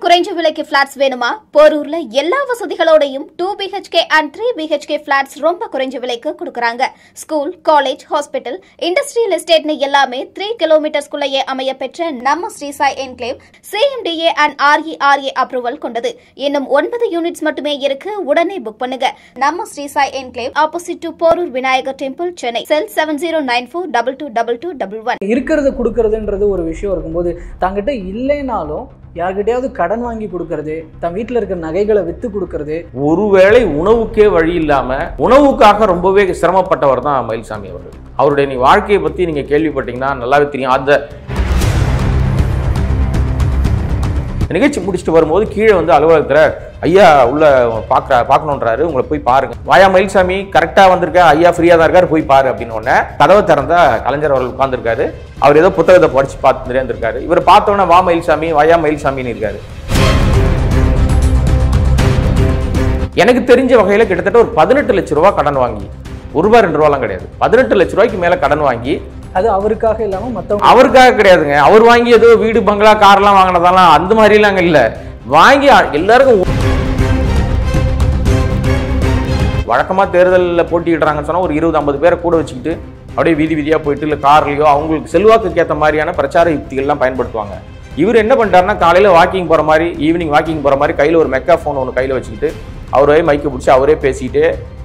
குறைஞ்ச விலைக்கு பிளாட்ஸ் வேணுமா போரூர்ல எல்லா வசதிகளோடையும் two BHK and three BHK flats ரொம்ப குறைஞ்ச விலைக்கு கொடுக்கறாங்க ஸ்கூல் காலேஜ் ஹாஸ்பிட்டல் இண்டஸ்ட்ரியல் எஸ்டேட்னு எல்லாமே த்ரீ கிலோமீட்டர்ஸ்குள்ளேயே அமைய பெற்ற நம்ம Sri Sai enclave CMDA and RERA approval கொண்டது இன்னும் ஒன்பது யூனிட்ஸ் மட்டுமே இருக்கு உடனே புக் பண்ணுங்க நம்ம Sri Sai enclave opposite to Porur Vinayagar temple Chennai cell seven zero nine four double two double two double one இருக்கிறது கொடுக்கறதுன்றது ஒரு விஷயம் இருக்கும்போது தங்கிட்ட இல்லைனாலும் யார்கிட்டயாவது கடன் வாங்கி கொடுக்கறது தன் வீட்டில் இருக்கிற நகைகளை விற்று கொடுக்கறது ஒருவேளை உணவுக்கே வழி இல்லாம உணவுக்காக ரொம்பவே சிரமப்பட்டவர் தான் மயில்சாமி அவர்கள் அவருடைய நீ வாழ்க்கையை பத்தி நீங்க கேள்விப்பட்டீங்கன்னா நல்லாவே தெரியும் அந்த நிகழ்ச்சி முடிச்சுட்டு வரும்போது கீழே வந்து அலுவலகத்தில் ஐயா உள்ள பார்க்குற பார்க்கணுன்றாரு உங்களை போய் பாருங்க வாயா மயில்சாமி கரெக்டாக வந்திருக்கேன் ஐயா ஃப்ரீயாக தான் இருக்காரு போய் பாரு அப்படின்னு உடனே கதவை திறந்தா கலைஞர் அவர்கள் உட்காந்துருக்காரு அவர் ஏதோ புத்தகத்தை படிச்சு பார்த்துட்டு இருந்திருக்காரு இவர் பார்த்தோன்னே வா மயில்சாமி வாயா மயில்சாமின்னு இருக்காரு எனக்கு தெரிஞ்ச வகையில் கிட்டத்தட்ட ஒரு பதினெட்டு லட்ச ரூபா கடன் வாங்கி ஒரு ரூபாய் ரெண்டு ரூபாலாம் கிடையாது பதினெட்டு லட்ச ரூபாய்க்கு மேலே கடன் வாங்கி அது அவருக்காக இல்லாமல் மற்றவங்க அவருக்காக கிடையாதுங்க அவர் வாங்கி ஏதோ வீடு பங்களா கார்லாம் வாங்கினதெல்லாம் அந்த மாதிரிலாம் அங்க இல்ல வாங்கி அ- எல்லாருக்கும் வழக்கமா தேர்தலில் போட்டியிடுறாங்கன்னு சொன்னா ஒரு இருபது ஐம்பது பேரை கூட வச்சுக்கிட்டு அப்படியே வீதி வீதியா போயிட்டு இல்லை கார்லயோ அவங்களுக்கு செல்வாக்குக்கு ஏற்ற மாதிரியான பிரச்சார யுக்திகள்லாம் பயன்படுத்துவாங்க இவர் என்ன பண்ணிட்டாருன்னா காலையில வாக்கிங் போற மாதிரி ஈவினிங் வாக்கிங் போற மாதிரி கையில ஒரு மெக்கா ஃபோன் ஒன்று கையில வச்சுக்கிட்டு அவரே மைக்கை பிடிச்சி அவரே பேசிட்டு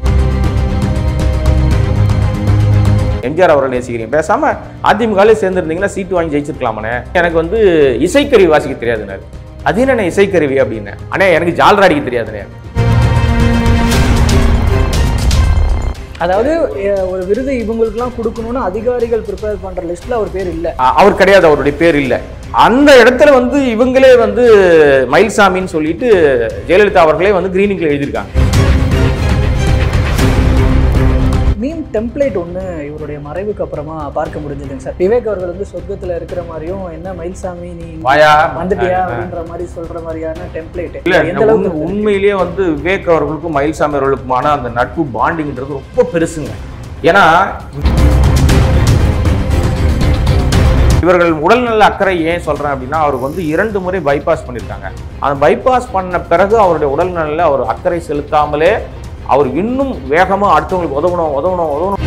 எம்ஜிஆர் அவரை நேசிக்கிறீங்க பேசாம அதிமுகலே சேர்ந்துருந்தீங்கன்னா சீட்டு வாங்கி ஜெயிச்சிருக்கலாமனே எனக்கு வந்து இசைக்கருவி வாசிக்க தெரியாதுண்ணே அது என்ன இசைக்கருவி அப்படின்னு அண்ணே எனக்கு ஜால்ரா அடிக்க தெரியாதுண்ணே அதாவது அஹ், ஒரு விருது இவங்களுக்குலாம் கொடுக்கணும்னு அதிகாரிகள் ப்ரிப்பேர் பண்ற லிஸ்ட்ல அவர் பேர் இல்லை அ- அவர் கிடையாது அவருடைய பேர் இல்லை அந்த இடத்துல வந்து இவங்களே வந்து மயில்சாமின்னு சொல்லிட்டு ஜெயலலிதா அவர்களே வந்து கிரீனிங்ல எழுதியிருக்காங்க மீம் டெம்ப்ளேட் ஒன்று இவருடைய மறைவுக்கு அப்புறமா பார்க்க முடிஞ்சதுங்க சார் விவேக் அவர்கள் வந்து சொர்க்கத்துல இருக்கிற மாதிரியும் என்ன மயில்சாமி நீ வாயா வந்துட்டியா அப்படின்ற மாதிரி சொல்ற மாதிரியான டெம்ப்ளேட் இல்ல எந்த அளவுக்கு உண்மை- உண்மையிலேயே வந்து விவேக் அவர்களுக்கும் மயில்சாமி அவர்களுக்குமான அந்த நட்பு பாண்டிங்ன்றது ரொம்ப பெருசுங்க ஏன்னா இவர்கள் உடல்நல அக்கறை ஏன் சொல்றேன் அப்படின்னா அவருக்கு வந்து இரண்டு முறை பைபாஸ் பண்ணியிருக்காங்க அந்த பைபாஸ் பண்ண பிறகு அவருடைய உடல்நலில் அவர் அக்கறை செலுத்தாமலே அவர் இன்னும் வேகமா அடுத்தவங்களுக்கு உதவணும் உதவணும் உதவணும்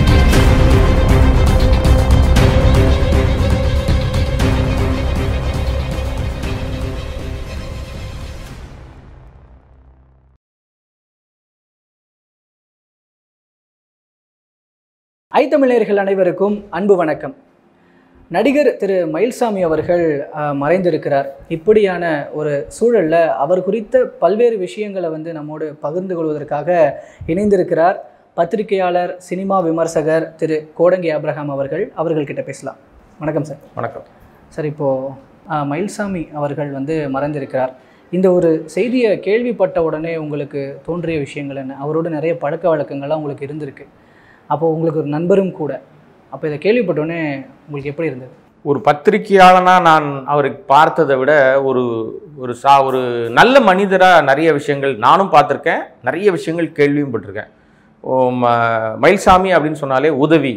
ஐத்தமிழர்கள் அனைவருக்கும் அன்பு வணக்கம் நடிகர் திரு மயில்சாமி அவர்கள் அஹ், மறைந்திருக்கிறார் இப்படியான ஒரு சூழல்ல அவர் குறித்த பல்வேறு விஷயங்களை வந்து நம்மோடு பகிர்ந்து கொள்வதற்காக இணைந்திருக்கிறார் பத்திரிகையாளர் சினிமா விமர்சகர் திரு கோடங்கி அப்ரஹாம் அவர்கள் அவர்கள்கிட்ட பேசலாம் வணக்கம் சார் வணக்கம் சார் இப்போது மயில்சாமி அவர்கள் வந்து மறைந்திருக்கிறார் இந்த ஒரு செய்தியை கேள்விப்பட்ட உடனே உங்களுக்கு தோன்றிய விஷயங்கள் என்ன அவரோட நிறைய பழக்க வழக்கங்கள்லாம் உங்களுக்கு இருந்திருக்கு அப்போ உங்களுக்கு ஒரு நண்பரும் கூட அப்போ இதை கேள்விப்பட்ட உடனே உங்களுக்கு எப்படி இருந்தது ஒரு பத்திரிகையாளனா நான் அவரை பார்த்ததை விட ஒரு ஒரு சா ஒரு நல்ல மனிதராக நிறைய விஷயங்கள் நானும் பார்த்துருக்கேன் நிறைய விஷயங்கள் கேள்வியும் பட்டிருக்கேன் ஓ, ம- மயில்சாமி அப்படின்னு சொன்னாலே உதவி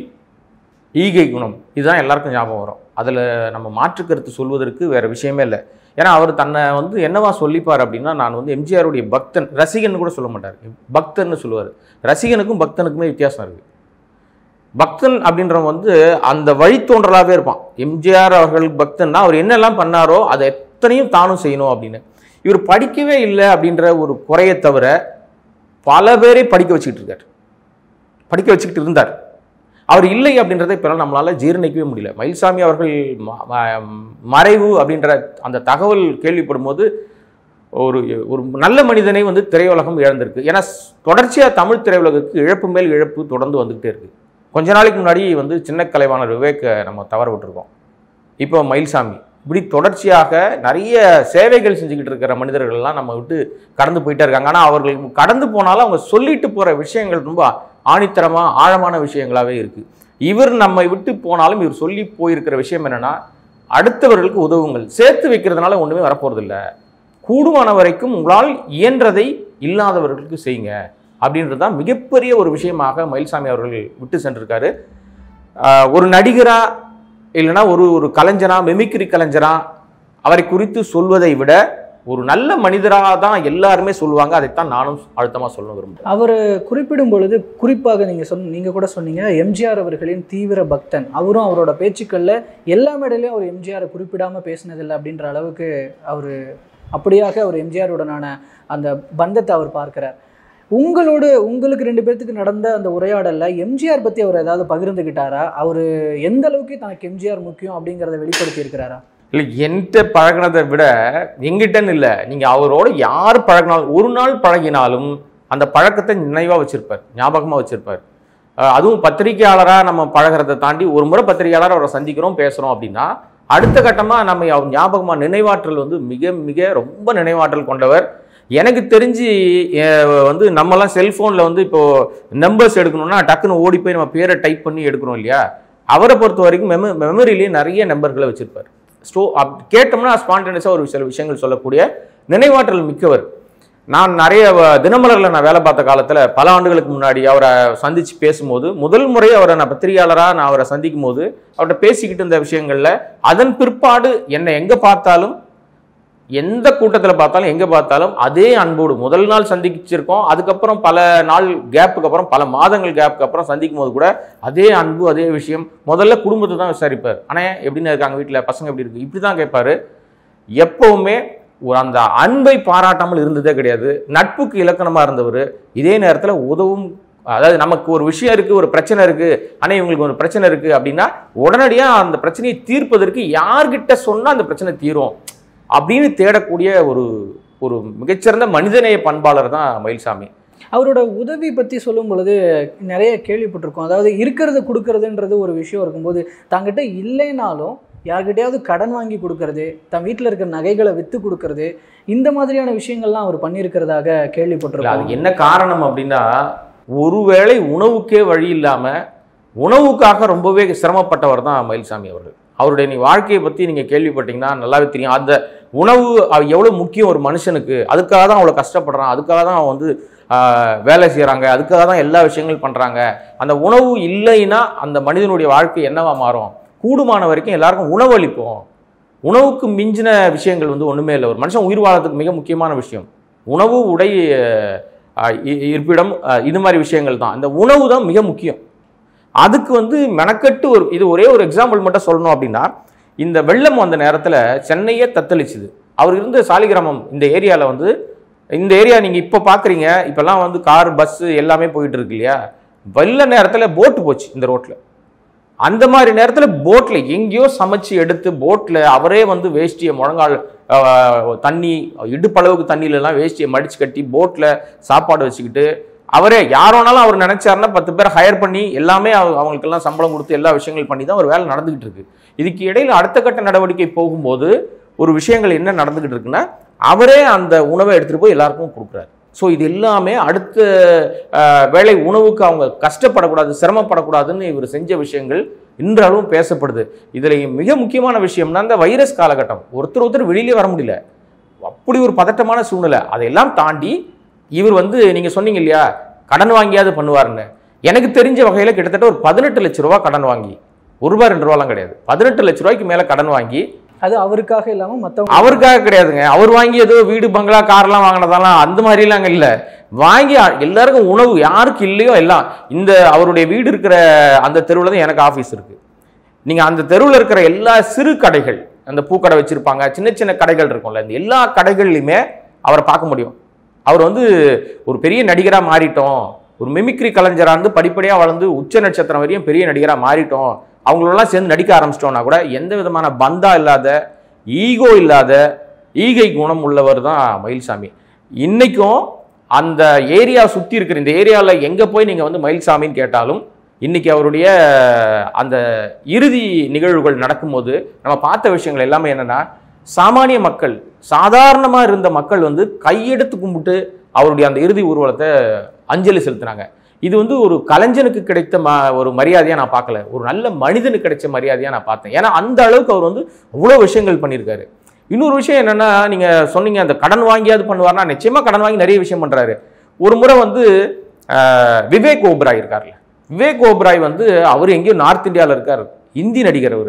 ஈகை குணம் இதுதான் எல்லாருக்கும் ஞாபகம் வரும் அதில் நம்ம மாற்று கருத்து சொல்வதற்கு வேற விஷயமே இல்லை ஏன்னா அவர் தன்னை வந்து என்னவா சொல்லிப்பார் அப்படின்னா நான் வந்து எம்ஜிஆருடைய பக்தன் ரசிகன் கூட சொல்ல மாட்டார் பக்தன்னு சொல்லுவார் ரசிகனுக்கும் பக்தனுக்குமே வித்தியாசம் இருக்குது பக்தன் அப்படின்றவன் வந்து அந்த வழித்தோன்றலாவே இருப்பான் எம்ஜிஆர் அவர்கள் பக்தன்னா அவர் என்னெல்லாம் பண்ணாரோ அதை எத்தனையும் தானும் செய்யணும் அப்படின்னு இவர் படிக்கவே இல்லை அப்படின்ற ஒரு குறையை தவிர பல பேரை படிக்க வச்சுக்கிட்டு இருக்கார் படிக்க வச்சுக்கிட்டு இருந்தார் அவர் இல்லை அப்படின்றத இப்போ நம்மளால ஜீரணிக்கவே முடியல மயில்சாமி அவர்கள் ம- ம- மறைவு அப்படின்ற அந்த தகவல் கேள்விப்படும் போது ஒரு ஒரு நல்ல மனிதனை வந்து திரையுலகம் இழந்திருக்கு ஏன்னா தொடர்ச்சியாக தமிழ் திரையுலகுக்கு இழப்பு மேல் இழப்பு தொடர்ந்து வந்துக்கிட்டே இருக்கு கொஞ்ச நாளைக்கு முன்னாடி வந்து சின்ன கலைவாணர் விவேக்கை நம்ம தவற விட்டுருக்கோம் இப்போ மயில்சாமி இப்படி தொடர்ச்சியாக நிறைய சேவைகள் செஞ்சுக்கிட்டு இருக்கிற மனிதர்கள்லாம் நம்ம விட்டு கடந்து போயிட்டே இருக்காங்க ஆனால் அவர்கள் கடந்து போனாலும் அவங்க சொல்லிட்டு போகிற விஷயங்கள் ரொம்ப ஆணித்தரமாக ஆழமான விஷயங்களாகவே இருக்குது இவர் நம்மை விட்டு போனாலும் இவர் சொல்லி போயிருக்கிற விஷயம் என்னன்னா அடுத்தவர்களுக்கு உதவுங்கள் சேர்த்து வைக்கிறதுனால ஒன்றுமே வரப்போறதில்ல கூடுமான வரைக்கும் உங்களால் இயன்றதை இல்லாதவர்களுக்கு செய்யுங்க அப்படின்றது தான் மிகப்பெரிய ஒரு விஷயமாக மயில்சாமி அவர்கள் விட்டு சென்றிருக்காரு ஆஹ் ஒரு நடிகரா இல்லைன்னா ஒரு ஒரு கலைஞரா மெமிக்ரி கலைஞரா அவரை குறித்து சொல்வதை விட ஒரு நல்ல மனிதராக தான் எல்லாருமே சொல்லுவாங்க அதைத்தான் நானும் அழுத்தமாக சொல்ல விரும்புகிறேன் அவர் குறிப்பிடும் பொழுது குறிப்பாக நீங்க சொன்ன நீங்க கூட சொன்னீங்க எம்ஜிஆர் அவர்களின் தீவிர பக்தன் அவரும் அவரோட பேச்சுக்கள்ல எல்லா மேடையிலையும் அவர் எம்ஜிஆரை குறிப்பிடாம பேசினதில்லை அப்படின்ற அளவுக்கு அவர் அப்படியாக அவர் எம்ஜிஆருடனான அந்த பந்தத்தை அவர் பார்க்கிறார் உங்களோட உங்களுக்கு ரெண்டு பேர்த்துக்கு நடந்த அந்த உரையாடல்ல எம்ஜிஆர் பத்தி அவர் ஏதாவது பகிர்ந்துக்கிட்டாரா அவர் எந்த அளவுக்கு தனக்கு எம்ஜிஆர் முக்கியம் அப்படிங்கிறத வெளிப்படுத்தி இருக்கிறாரா இல்லை என்கிட்ட பழகினதை விட எங்கிட்டன்னு இல்லை நீங்கள் அவரோட யார் பழகினாலும் ஒரு நாள் பழகினாலும் அந்த பழக்கத்தை நினைவாக வச்சிருப்பார் ஞாபகமாக வச்சிருப்பார் அஹ் அதுவும் பத்திரிகையாளராக நம்ம பழகிறத தாண்டி ஒரு முறை பத்திரிகையாளர் அவரை சந்திக்கிறோம் பேசுகிறோம் அப்படின்னா அடுத்த கட்டமாக நம்ம அவர் ஞாபகமாக நினைவாற்றல் வந்து மிக மிக ரொம்ப நினைவாற்றல் கொண்டவர் எனக்கு தெரிஞ்சு அஹ் வந்து நம்மலாம் செல்ஃபோனில் வந்து இப்போது நம்பர்ஸ் எடுக்கணும்னா டக்குன்னு ஓடி போய் நம்ம பேரை டைப் பண்ணி எடுக்கிறோம் இல்லையா அவரை பொறுத்த வரைக்கும் மெம மெமரியிலேயே நிறைய நம்பர்களை வச்சிருப்பார் ஸ்டோ அப் கேட்டோம்னா ஸ்பான்டேனியஸாக ஒரு சில விஷயங்கள் சொல்லக்கூடிய நினைவாற்றல் மிக்கவர் நான் நிறைய வ- தினமலரில் நான் வேலை பார்த்த காலத்தில் பல ஆண்டுகளுக்கு முன்னாடி அவரை சந்தித்து பேசும்போது முதல் முறை அவரை நான் பத்திரிகையாளராக நான் அவரை சந்திக்கும் போது அவர்கிட்ட பேசிக்கிட்டு இருந்த விஷயங்களில் அதன் பிற்பாடு என்னை எங்கே பார்த்தாலும் எந்த கூட்டத்தில் பார்த்தாலும் எங்கே பார்த்தாலும் அதே அன்போடு முதல் நாள் சந்திச்சிருக்கோம் அதுக்கப்புறம் பல நாள் கேப்புக்கு அப்புறம் பல மாதங்கள் கேப்புக்கு அப்புறம் சந்திக்கும் போது கூட அதே அன்பு அதே விஷயம் முதல்ல குடும்பத்தை தான் விசாரிப்பார் ஆனால் எப்படின்னு இருக்காங்க வீட்டில் பசங்க எப்படி இருக்கு இப்படி தான் கேட்பாரு எப்பவுமே ஒரு அந்த அன்பை பாராட்டாமல் இருந்ததே கிடையாது நட்புக்கு இலக்கணமாக இருந்தவர் இதே நேரத்தில் உதவும் அதாவது நமக்கு ஒரு விஷயம் இருக்குது ஒரு பிரச்சனை இருக்குது ஆனால் இவங்களுக்கு ஒரு பிரச்சனை இருக்குது அப்படின்னா உடனடியாக அந்த பிரச்சனையை தீர்ப்பதற்கு யார்கிட்ட சொன்னால் அந்த பிரச்சனை தீரும் அப்படின்னு தேடக்கூடிய ஒரு ஒரு மிகச்சிறந்த மனிதநேய பண்பாளர் தான் மயில்சாமி அவரோட உதவி பற்றி சொல்லும் பொழுது நிறைய கேள்விப்பட்டிருக்கோம் அதாவது இருக்கிறது கொடுக்கறதுன்றது ஒரு விஷயம் இருக்கும்போது தங்கிட்ட இல்லைனாலும் யார்கிட்டயாவது கடன் வாங்கி கொடுக்கறது தன் வீட்டில் இருக்கிற நகைகளை விற்று கொடுக்கறது இந்த மாதிரியான விஷயங்கள்லாம் அவர் பண்ணியிருக்கிறதாக இல்ல, அது கேள்விப்பட்டிருக்கோம் என்ன காரணம் அப்படின்னா ஒருவேளை உணவுக்கே வழி இல்லாம உணவுக்காக ரொம்பவே சிரமப்பட்டவர் தான் மயில்சாமி அவர்கள் அவருடைய நீ வாழ்க்கையை பத்தி நீங்க கேள்விப்பட்டீங்கன்னா நல்லாவே தெரியும் அந்த உணவு அவ- எவ்வளவு முக்கியம் ஒரு மனுஷனுக்கு அதுக்காக தான் அவ்வளவு கஷ்டப்படுறான் அதுக்காக தான் அவன் வந்து ஆஹ், வேலை செய்றாங்க அதுக்காக தான் எல்லா விஷயங்களும் பண்றாங்க அந்த உணவு இல்லைன்னா அந்த மனிதனுடைய வாழ்க்கை என்னவா மாறும் கூடுமான வரைக்கும் எல்லாருக்கும் உணவு அளிப்போம் உணவுக்கு மிஞ்சின விஷயங்கள் வந்து ஒண்ணுமே இல்லை ஒரு மனுஷன் உயிர் வாழறதுக்கு மிக முக்கியமான விஷயம் உணவு உடை அஹ், இ- இருப்பிடம் அஹ், இது மாதிரி விஷயங்கள் தான் இந்த உணவு தான் மிக முக்கியம் அதுக்கு வந்து மெனக்கட்டு ஒரு இது ஒரே ஒரு எக்ஸாம்பிள் மட்டும் சொல்லணும் அப்படின்னா இந்த வெள்ளம் வந்த நேரத்தில் சென்னையே தத்தளிச்சுது அவர் இருந்த சாலிகிராமம் இந்த ஏரியாவில் வந்து இந்த ஏரியா நீங்கள் இப்போ பார்க்குறீங்க இப்போல்லாம் வந்து கார் பஸ்ஸு எல்லாமே போயிட்டு இருக்கு இல்லையா வெள்ள நேரத்தில் போட்டு போச்சு இந்த ரோட்டில் அந்த மாதிரி நேரத்தில் போட்டில் எங்கேயோ சமைச்சு எடுத்து போட்டில் அவரே வந்து வேஷ்டியை முழங்கால் ஆஹ், தண்ணி இடுப்பளவுக்கு தண்ணியிலலாம் வேஷ்டியை மடிச்சு கட்டி போட்டில் சாப்பாடு வச்சுக்கிட்டு அவரே யாரோனாலும் அவர் நினைச்சாருன்னா பத்து பேரை ஹையர் பண்ணி எல்லாமே அவ- அவங்களுக்கெல்லாம் சம்பளம் கொடுத்து எல்லா விஷயங்கள் பண்ணி தான் ஒரு வேலை நடந்துகிட்டு இருக்கு இதுக்கு இடையில அடுத்த கட்ட நடவடிக்கை போகும்போது ஒரு விஷயங்கள் என்ன நடந்துகிட்டு இருக்குன்னா அவரே அந்த உணவை எடுத்துட்டு போய் எல்லாருக்கும் கொடுக்குறாரு ஸோ இது எல்லாமே அடுத்த ஆஹ், வேளை உணவுக்கு அவங்க கஷ்டப்படக்கூடாது சிரமப்படக்கூடாதுன்னு இவர் செஞ்ச விஷயங்கள் இன்றளவும் பேசப்படுது இதில் மிக முக்கியமான விஷயம்னா இந்த வைரஸ் காலகட்டம் ஒருத்தர் ஒருத்தர் வெளியிலே வர முடியல அப்படி ஒரு பதட்டமான சூழ்நிலை அதையெல்லாம் தாண்டி இவர் வந்து நீங்கள் சொன்னீங்க இல்லையா கடன் வாங்கியாவது பண்ணுவாருன்னு எனக்கு தெரிஞ்ச வகையில் கிட்டத்தட்ட ஒரு பதினெட்டு லட்ச ரூபா கடன் வாங்கி ஒரு ரூபா ரெண்டு ரூபாலாம் கிடையாது பதினெட்டு லட்ச ரூபாய்க்கு மேலே கடன் வாங்கி அது அவருக்காக இல்லாமல் மற்றவங்க அவருக்காக கிடையாதுங்க அவர் வாங்கி ஏதோ வீடு பங்களா கார்லாம் வாங்கினதெல்லாம் அந்த மாதிரிலாம் அங்கே இல்லை வாங்கி அ- எல்லாருக்கும் உணவு யாருக்கு இல்லையோ எல்லாம் இந்த அவருடைய வீடு இருக்கிற அந்த தெருவில் தான் எனக்கு ஆஃபீஸ் இருக்கு நீங்கள் அந்த தெருவில் இருக்கிற எல்லா சிறு கடைகள் அந்த பூக்கடை வச்சிருப்பாங்க சின்ன சின்ன கடைகள் இருக்கும்ல இந்த எல்லா கடைகள்லையுமே அவரை பார்க்க முடியும் அவர் வந்து ஒரு பெரிய நடிகராக மாறிட்டோம் ஒரு மிமிக்ரி கலைஞராக இருந்து படிப்படியாக வளர்ந்து உச்ச நட்சத்திரம் வரையும் பெரிய நடிகராக மாறிட்டோம் அவங்களெல்லாம் சேர்ந்து நடிக்க ஆரம்பிச்சிட்டோம்னா கூட எந்த விதமான பந்தா இல்லாத ஈகோ இல்லாத ஈகை குணம் உள்ளவர் தான் மயில்சாமி இன்னைக்கும் அந்த ஏரியா சுற்றி இருக்கிற இந்த ஏரியாவில் எங்கே போய் நீங்கள் வந்து மயில்சாமின்னு கேட்டாலும் இன்னைக்கு அவருடைய அந்த இறுதி நிகழ்வுகள் நடக்கும்போது நம்ம பார்த்த விஷயங்கள் எல்லாமே என்னன்னா சாமானிய மக்கள் சாதாரணமாக இருந்த மக்கள் வந்து கையெடுத்து கும்பிட்டு அவருடைய அந்த இறுதி ஊர்வலத்தை அஞ்சலி செலுத்தினாங்க இது வந்து ஒரு கலைஞனுக்கு கிடைத்த ம ஒரு மரியாதையாக நான் பார்க்கல ஒரு நல்ல மனிதனுக்கு கிடைச்ச மரியாதையாக நான் பார்த்தேன் ஏன்னா அந்த அளவுக்கு அவர் வந்து அவ்வளோ விஷயங்கள் பண்ணியிருக்காரு இன்னொரு விஷயம் என்னன்னா நீங்க சொன்னீங்க அந்த கடன் வாங்கியாவது பண்ணுவார்னா நிச்சயமா கடன் வாங்கி நிறைய விஷயம் பண்றாரு ஒரு முறை வந்து ஆஹ், விவேக் ஓப்ராய் இருக்கார்ல விவேக் ஓப்ராய் வந்து அவர் எங்கேயோ நார்த் இந்தியாவில் இருக்கார் இந்தி நடிகர் அவர்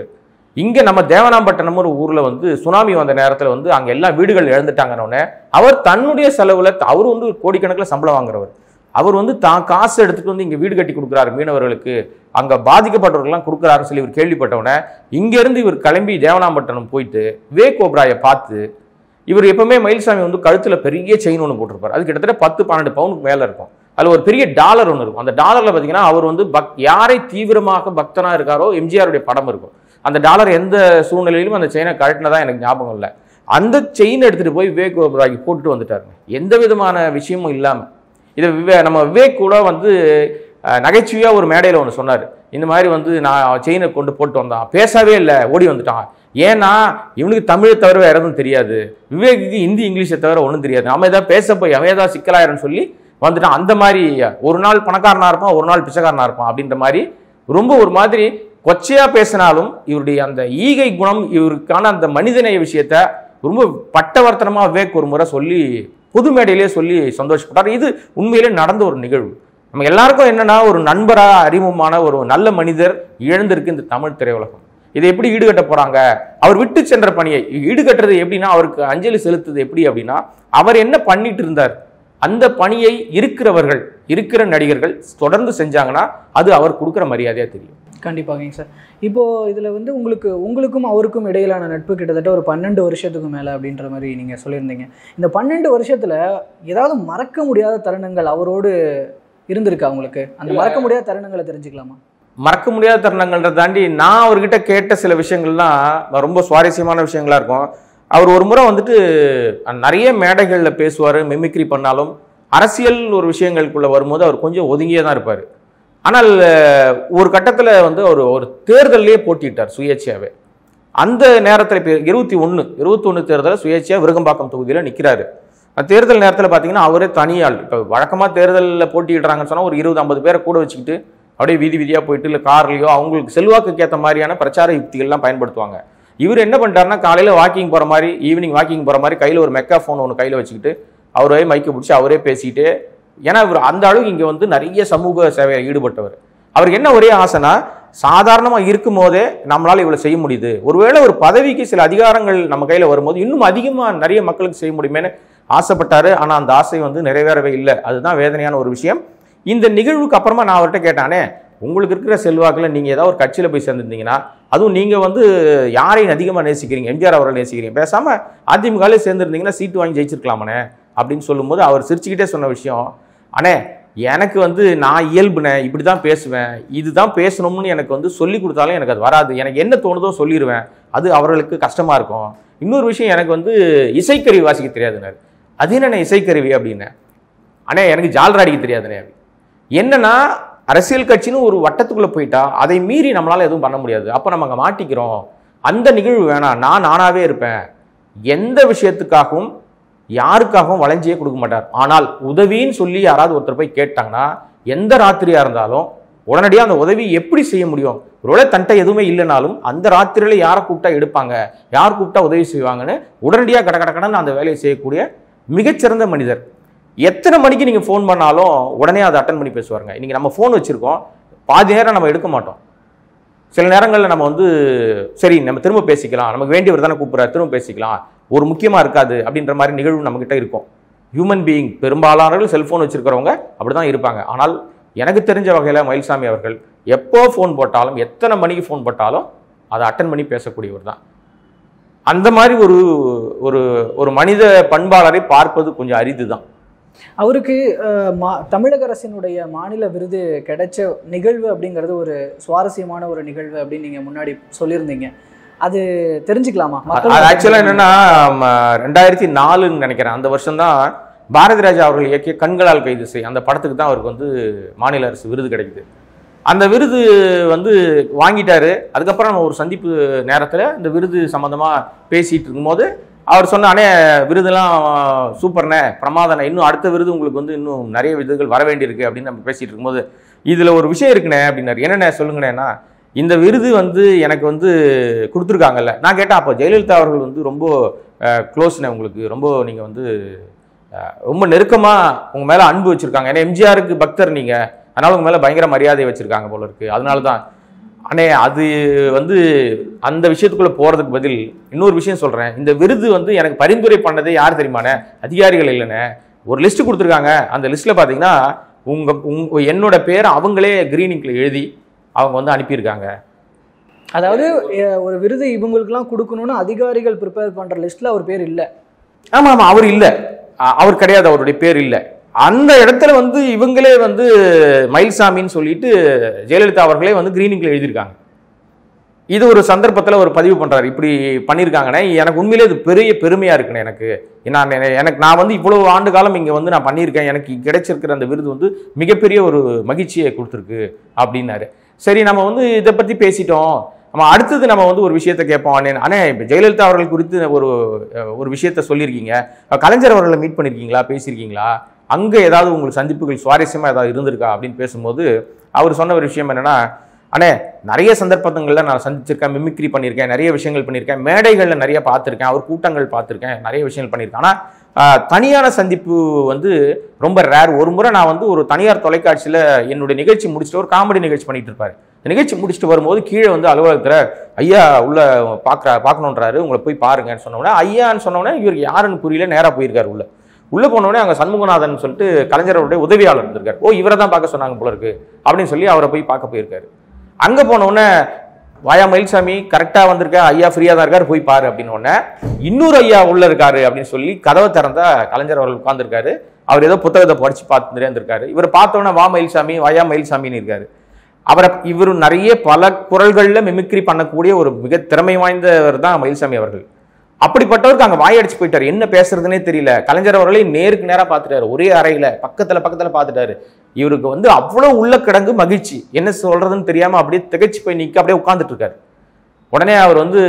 இங்கே நம்ம தேவனாம்பட்டினம் ஒரு ஊரில் வந்து சுனாமி வந்த நேரத்தில் வந்து அங்கே எல்லா வீடுகள் இழந்துட்டாங்கன்னொடனே அவர் தன்னுடைய செலவில் அவர் வந்து கோடிக்கணக்கில் சம்பளம் வாங்குறவர் அவர் வந்து தான் காசு எடுத்துட்டு வந்து இங்கே வீடு கட்டி கொடுக்குறாரு மீனவர்களுக்கு அங்கே பாதிக்கப்பட்டவர்கள்லாம் கொடுக்குறாருன்னு சொல்லி இவர் கேள்விப்பட்டவுடனே இங்கேருந்து இவர் கிளம்பி தேவனாம்பட்டினம் போயிட்டு விவேக் ஓப்ராயை பார்த்து இவர் எப்பவுமே மயில்சாமி வந்து கழுத்தில் பெரிய செயின் ஒன்று போட்டிருப்பார் அது கிட்டத்தட்ட பத்து பன்னெண்டு பவுனுக்கு மேலே இருக்கும் அதில் ஒரு பெரிய டாலர் ஒன்று இருக்கும் அந்த டாலரில் பார்த்தீங்கன்னா அவர் வந்து பக் யாரை தீவிரமாக பக்தனாக இருக்காரோ எம்ஜிஆருடைய படம் இருக்கும் அந்த டாலர் எந்த சூழ்நிலையிலும் அந்த செயினை கழட்டினதா எனக்கு ஞாபகம் இல்லை அந்த செயின் எடுத்துகிட்டு போய் விவேக் ஓபராகி போட்டுட்டு வந்துட்டாருங்க எந்த விதமான விஷயமும் இல்லாமல் இதை விவே நம்ம விவேக் கூட வந்து நகைச்சுவையாக ஒரு மேடையில் ஒன்று சொன்னார் இந்த மாதிரி வந்து நான் செயினை கொண்டு போட்டு வந்தான் பேசவே இல்லை ஓடி வந்துட்டான் ஏன்னா இவனுக்கு தமிழை தவிர வேற எதுவும் தெரியாது விவேக்குக்கு ஹிந்தி இங்கிலீஷை தவிர ஒன்றும் தெரியாது நம்ம ஏதாவது பேச போய் அவன் ஏதாவது சிக்கலாயிரன்னு சொல்லி வந்துட்டான் அந்த மாதிரி ஒரு நாள் பணக்காரனா இருப்பான் ஒரு நாள் பிச்சைக்காரனா இருப்பான் அப்படின்ற மாதிரி ரொம்ப ஒரு மாதிரி கொச்சையா பேசினாலும் இவருடைய அந்த ஈகை குணம் இவருக்கான அந்த மனிதநேய விஷயத்த ரொம்ப பட்டவர்த்தனமா விவேக் ஒரு முறை சொல்லி பொது மேடையிலேயே சொல்லி சந்தோஷப்பட்டார் இது உண்மையிலே நடந்த ஒரு நிகழ்வு நம்ம எல்லாருக்கும் என்னன்னா ஒரு நண்பரா அறிமுகமான ஒரு நல்ல மனிதர் இழந்திருக்கு இந்த தமிழ் திரையுலகம் இதை எப்படி ஈடுகட்ட போறாங்க அவர் விட்டு சென்ற பணியை ஈடுகட்டுறது எப்படின்னா அவருக்கு அஞ்சலி செலுத்துது எப்படி அப்படின்னா அவர் என்ன பண்ணிட்டு இருந்தார் அந்த பணியை இருக்கிறவர்கள் இருக்கிற நடிகர்கள் தொடர்ந்து செஞ்சாங்கன்னா அது அவர் கொடுக்குற மரியாதையா தெரியும் கண்டிப்பாகங்க சார் இப்போ இதில் வந்து உங்களுக்கு உங்களுக்கும் அவருக்கும் இடையிலான நட்பு கிட்டத்தட்ட ஒரு பன்னெண்டு வருஷத்துக்கு மேலே அப்படின்ற மாதிரி நீங்கள் சொல்லியிருந்தீங்க இந்த பன்னெண்டு வருஷத்தில் ஏதாவது மறக்க முடியாத தருணங்கள் அவரோடு இருந்திருக்கா உங்களுக்கு அந்த மறக்க முடியாத தருணங்களை தெரிஞ்சுக்கலாமா மறக்க முடியாத தருணங்கள்ன்றதை தாண்டி நான் அவர்கிட்ட கேட்ட சில விஷயங்கள்லாம் ரொம்ப சுவாரஸ்யமான விஷயங்களா இருக்கும் அவர் ஒரு முறை வந்துட்டு நிறைய மேடைகளில் பேசுவார் மிமிக்ரி பண்ணாலும் அரசியல் ஒரு விஷயங்களுக்குள்ள வரும்போது அவர் கொஞ்சம் ஒதுங்கியே தான் இருப்பார் ஆனால் ஒரு கட்டத்தில் வந்து ஒரு ஒரு தேர்தல்லையே போட்டிட்டார் சுயேட்சையாவே அந்த நேரத்தில் இப்போ இருபத்தி ஒன்று இருபத்தொன்று தேர்தலில் சுயேட்சையாக விருகம்பாக்கம் தொகுதியில் நிற்கிறாரு அந்த தேர்தல் நேரத்தில் பார்த்தீங்கன்னா அவரே தனியாள் இப்போ வழக்கமாக தேர்தலில் போட்டியிடுறாங்கன்னு சொன்னால் ஒரு இருபது ஐம்பது பேரை கூட வச்சுக்கிட்டு அப்படியே வீதி வீதியாக போயிட்டு இல்லை கார்லையோ அவங்களுக்கு செல்வாக்குக்கு ஏற்ற மாதிரியான பிரச்சார யுக்திகள்லாம் பயன்படுத்துவாங்க இவர் என்ன பண்ணிட்டாருன்னா காலையில் வாக்கிங் போகிற மாதிரி ஈவினிங் வாக்கிங் போகிற மாதிரி கையில் ஒரு மெக்கா ஃபோன் ஒன்று கையில் வச்சுக்கிட்டு அவரே மைக்கை பிடிச்சி அவரே பேசிட்டு ஏன்னா இவர் அந்த அளவுக்கு இங்கே வந்து நிறைய சமூக சேவையில் ஈடுபட்டவர் அவருக்கு என்ன ஒரே ஆசைனா சாதாரணமாக இருக்கும் போதே நம்மளால் இவ்வளோ செய்ய முடியுது ஒருவேளை ஒரு பதவிக்கு சில அதிகாரங்கள் நம்ம கையில் வரும்போது இன்னும் அதிகமாக நிறைய மக்களுக்கு செய்ய முடியுமேன்னு ஆசைப்பட்டாரு ஆனால் அந்த ஆசை வந்து நிறைவேறவே இல்லை அதுதான் வேதனையான ஒரு விஷயம் இந்த நிகழ்வுக்கு அப்புறமா நான் அவர்கிட்ட கேட்டானே உங்களுக்கு இருக்கிற செல்வாக்கில் நீங்கள் ஏதாவது ஒரு கட்சியில் போய் சேர்ந்துருந்தீங்கன்னா அதுவும் நீங்கள் வந்து யாரையும் அதிகமாக நேசிக்கிறீங்க எம்ஜிஆர் அவரை நேசிக்கிறீங்க பேசாமல் அதிமுகலே சேர்ந்துருந்தீங்கன்னா சீட்டு வாங்கி ஜெயிச்சிருக்கலாமனே அப்படின்னு சொல்லும்போது அவர் சிரிச்சுக்கிட்டே சொன்ன விஷயம் அண்ணே எனக்கு வந்து நான் இயல்புனேன் இப்படி தான் பேசுவேன் இதுதான் பேசணும்னு எனக்கு வந்து சொல்லி கொடுத்தாலும் எனக்கு அது வராது எனக்கு என்ன தோணுதோ சொல்லிடுவேன் அது அவர்களுக்கு கஷ்டமாக இருக்கும் இன்னொரு விஷயம் எனக்கு வந்து இசைக்கருவி வாசிக்க தெரியாதுனாரு அது என்னென்ன இசைக்கருவி அப்படின்னேன் அண்ணே எனக்கு ஜால்ரா அடிக்க தெரியாதுண்ணே என்னன்னா அரசியல் கட்சின்னு ஒரு வட்டத்துக்குள்ளே போயிட்டா அதை மீறி நம்மளால எதுவும் பண்ண முடியாது அப்போ நம்ம அங்கே மாட்டிக்கிறோம் அந்த நிகழ்வு வேணாம் நான் நானாவே இருப்பேன் எந்த விஷயத்துக்காகவும் யாருக்காகவும் வளைஞ்சியே கொடுக்க மாட்டார் ஆனால் உதவின்னு சொல்லி யாராவது ஒருத்தர் போய் கேட்டாங்கன்னா எந்த ராத்திரியா இருந்தாலும் உடனடியாக அந்த உதவி எப்படி செய்ய முடியும் ஒருவேளை தன்ட்ட எதுவுமே இல்லைனாலும் அந்த ராத்திரியில யாரை கூப்பிட்டா எடுப்பாங்க யார் கூப்பிட்டா உதவி செய்வாங்கன்னு உடனடியாக கட கட கடன்னு அந்த வேலையை செய்யக்கூடிய மிகச்சிறந்த மனிதர் எத்தனை மணிக்கு நீங்கள் ஃபோன் பண்ணாலும் உடனே அதை அட்டன் பண்ணி பேசுவாருங்க இன்னைக்கு நம்ம ஃபோன் வச்சுருக்கோம் பாதி நேரம் நம்ம எடுக்க மாட்டோம் சில நேரங்களில் நம்ம வந்து சரி நம்ம திரும்ப பேசிக்கலாம் நமக்கு வேண்டியவர் தானே கூப்பிட்றாரு திரும்ப பேசிக்கலாம் ஒரு முக்கியமாக இருக்காது அப்படின்ற மாதிரி நிகழ்வு நம்மக்கிட்ட இருக்கும் ஹியூமன் பீயிங் பெரும்பாலானவர்கள் செல்ஃபோன் வச்சிருக்கிறவங்க அப்படி தான் இருப்பாங்க ஆனால் எனக்கு தெரிஞ்ச வகையில் மயில்சாமி அவர்கள் எப்போ ஃபோன் போட்டாலும் எத்தனை மணிக்கு ஃபோன் போட்டாலும் அதை அட்டன் பண்ணி பேசக்கூடியவர் தான் அந்த மாதிரி ஒரு ஒரு ஒரு மனித பண்பாளரை பார்ப்பது கொஞ்சம் அரிது தான் அவருக்கு அஹ், மா தமிழக அரசினுடைய மாநில விருது கிடைச்ச நிகழ்வு அப்படிங்கிறது ஒரு சுவாரஸ்யமான ஒரு நிகழ்வு அப்படின்னு நீங்கள் முன்னாடி சொல்லியிருந்தீங்க அது தெரிஞ்சுக்கலாமா அது ஆக்சுவலாக என்னன்னா ம, ரெண்டாயிரத்தி நாலுன்னு நினைக்கிறேன் அந்த வருஷம் தான் பாரதி ராஜா அவர்கள் இயக்கிய கண்களால் கைது செய் அந்த படத்துக்கு தான் அவருக்கு வந்து மாநில அரசு விருது கிடைக்குது அந்த விருது வந்து வாங்கிட்டாரு அதுக்கப்புறம் நம்ம ஒரு சந்திப்பு நேரத்தில் இந்த விருது சம்மந்தமாக பேசிட்டு இருக்கும்போது அவர் சொன்ன அண்ணே விருதெல்லாம் சூப்பர்ண்ணே பிரமாதண்ணே இன்னும் அடுத்த விருது உங்களுக்கு வந்து இன்னும் நிறைய விருதுகள் வர வேண்டியிருக்கு அப்படின்னு நம்ம பேசிட்டு இருக்கும்போது இதில் ஒரு விஷயம் இருக்குண்ணே அப்படின்னாரு என்னண்ணே சொல்லுங்கண்ணேன்னா இந்த விருது வந்து எனக்கு வந்து கொடுத்துருக்காங்கல்ல நான் கேட்டேன் அப்போ ஜெயலலிதா அவர்கள் வந்து ரொம்ப க்ளோஸ்ண்ணே உங்களுக்கு ரொம்ப நீங்கள் வந்து அஹ், ரொம்ப நெருக்கமாக உங்கள் மேலே அன்பு வச்சுருக்காங்க ஏன்னா எம்ஜிஆருக்கு பக்தர் நீங்கள் அதனால் உங்கள் மேலே பயங்கர மரியாதை வச்சுருக்காங்க போல இருக்கு அதனால தான் அண்ணே அது வந்து அந்த விஷயத்துக்குள்ள போறதுக்கு பதில் இன்னொரு விஷயம் சொல்றேன் இந்த விருது வந்து எனக்கு பரிந்துரை பண்ணதே யார் தெரியுமாண்ணே அதிகாரிகள் இல்லைண்ணே ஒரு லிஸ்ட் கொடுத்துருக்காங்க அந்த லிஸ்ட்ல பாத்தீங்கன்னா உங்க உங்க என்னோட பேரை அவங்களே கிரீனிங்ல எழுதி அவங்க வந்து அனுப்பியிருக்காங்க அதாவது அஹ், ஒரு விருது இவங்களுக்குலாம் கொடுக்கணும்னு அதிகாரிகள் ப்ரிப்பேர் பண்ற லிஸ்ட்ல அவர் பேர் இல்ல ஆமா ஆமா அவர் இல்ல அ- அவர் கிடையாது அவருடைய பேர் இல்ல அந்த இடத்துல வந்து இவங்களே வந்து மயில்சாமின்னு சொல்லிட்டு ஜெயலலிதா அவர்களே வந்து கிரீனிங்ல எழுதியிருக்காங்க இது ஒரு சந்தர்ப்பத்துல ஒரு பதிவு பண்றாரு இப்படி பண்ணியிருக்காங்கண்ணே எனக்கு உண்மையிலே இது பெரிய பெருமையா இருக்குண்ணே எனக்கு நான் என- எனக்கு நான் வந்து இவ்வளவு ஆண்டு காலம் இங்க வந்து நான் பண்ணியிருக்கேன் எனக்கு கிடைச்சிருக்கிற அந்த விருது வந்து மிகப்பெரிய ஒரு மகிழ்ச்சியை கொடுத்துருக்கு அப்படின்னாரு சரி நம்ம வந்து இதை பத்தி பேசிட்டோம் நம்ம அடுத்தது நம்ம வந்து ஒரு விஷயத்தை கேட்போம் அண்ணே அண்ணே இப்போ ஜெயலலிதா அவர்கள் குறித்து ஒரு அஹ், ஒரு விஷயத்த சொல்லியிருக்கீங்க அஹ், கலைஞர் அவர்களை மீட் பண்ணியிருக்கீங்களா பேசியிருக்கீங்களா அங்கே ஏதாவது உங்களுக்கு சந்திப்புகள் சுவாரஸ்யமாக ஏதாவது இருந்திருக்கா அப்படின்னு பேசும்போது அவர் சொன்ன ஒரு விஷயம் என்னன்னா அண்ணே நிறைய சந்தர்ப்பங்களில் நான் சந்திச்சிருக்கேன் மிமிக்ரி பண்ணியிருக்கேன் நிறைய விஷயங்கள் பண்ணியிருக்கேன் மேடைகளில் நிறைய பார்த்துருக்கேன் அவர் கூட்டங்கள் பார்த்துருக்கேன் நிறைய விஷயங்கள் பண்ணியிருக்கேன் ஆனால் தனியான சந்திப்பு வந்து ரொம்ப ரேர் ஒரு முறை நான் வந்து ஒரு தனியார் தொலைக்காட்சியில் என்னுடைய நிகழ்ச்சி முடிச்சுட்டு ஒரு காமெடி நிகழ்ச்சி பண்ணிட்டு இருப்பாரு இந்த நிகழ்ச்சி முடிச்சுட்டு வரும்போது கீழே வந்து அலுவலகத்தில் ஐயா உள்ள பார்க்குற பார்க்கணுன்றாரு உங்களை போய் பாருங்கன்னு சொன்னோடனே ஐயான்னு சொன்னோடனே இவருக்கு யாருன்னு புரியல நேராக போயிருக்காரு உள்ள உள்ள போனோடனே அங்கே சண்முகநாதன் சொல்லிட்டு கலைஞருடைய உதவியாளர் இருந்திருக்காரு ஓ இவரை தான் பார்க்க சொன்னாங்க போல இருக்கு அப்படின்னு சொல்லி அவரை போய் பார்க்க போயிருக்காரு அங்கே போன உடனே வாயா மயில்சாமி கரெக்டாக வந்திருக்க ஐயா ஃப்ரீயாக தான் இருக்காரு போய் பாரு அப்படின்னு உடனே இன்னொரு ஐயா உள்ள இருக்காரு அப்படின்னு சொல்லி கதவை திறந்தா கலைஞர் அவர்கள் உட்கார்ந்திருக்காரு அவர் ஏதோ புத்தகத்தை படிச்சு பார்த்துட்டே இருந்திருக்காரு இவர் பார்த்த உடனே வா மயில்சாமி வாயா மயில்சாமின்னு இருக்காரு அவரை இவர் நிறைய பல குரல்களில் மிமிக்ரி பண்ணக்கூடிய ஒரு மிக திறமை வாய்ந்தவர் தான் மயில்சாமி அவர்கள் அப்படிப்பட்டவருக்கு அங்க வாயடிச்சு போயிட்டாரு என்ன பேசுறதுனே தெரியல கலைஞர் அவர்களை நேருக்கு நேரா பார்த்துட்டாரு ஒரே அறையில பக்கத்துல பக்கத்துல பார்த்துட்டாரு இவருக்கு வந்து அவ்வளவு உள்ள கிடங்கு மகிழ்ச்சி என்ன சொல்றதுன்னு தெரியாம அப்படியே திகைச்சு போய் நிக்க அப்படியே உட்கார்ந்துட்டு இருக்காரு உடனே அவர் வந்து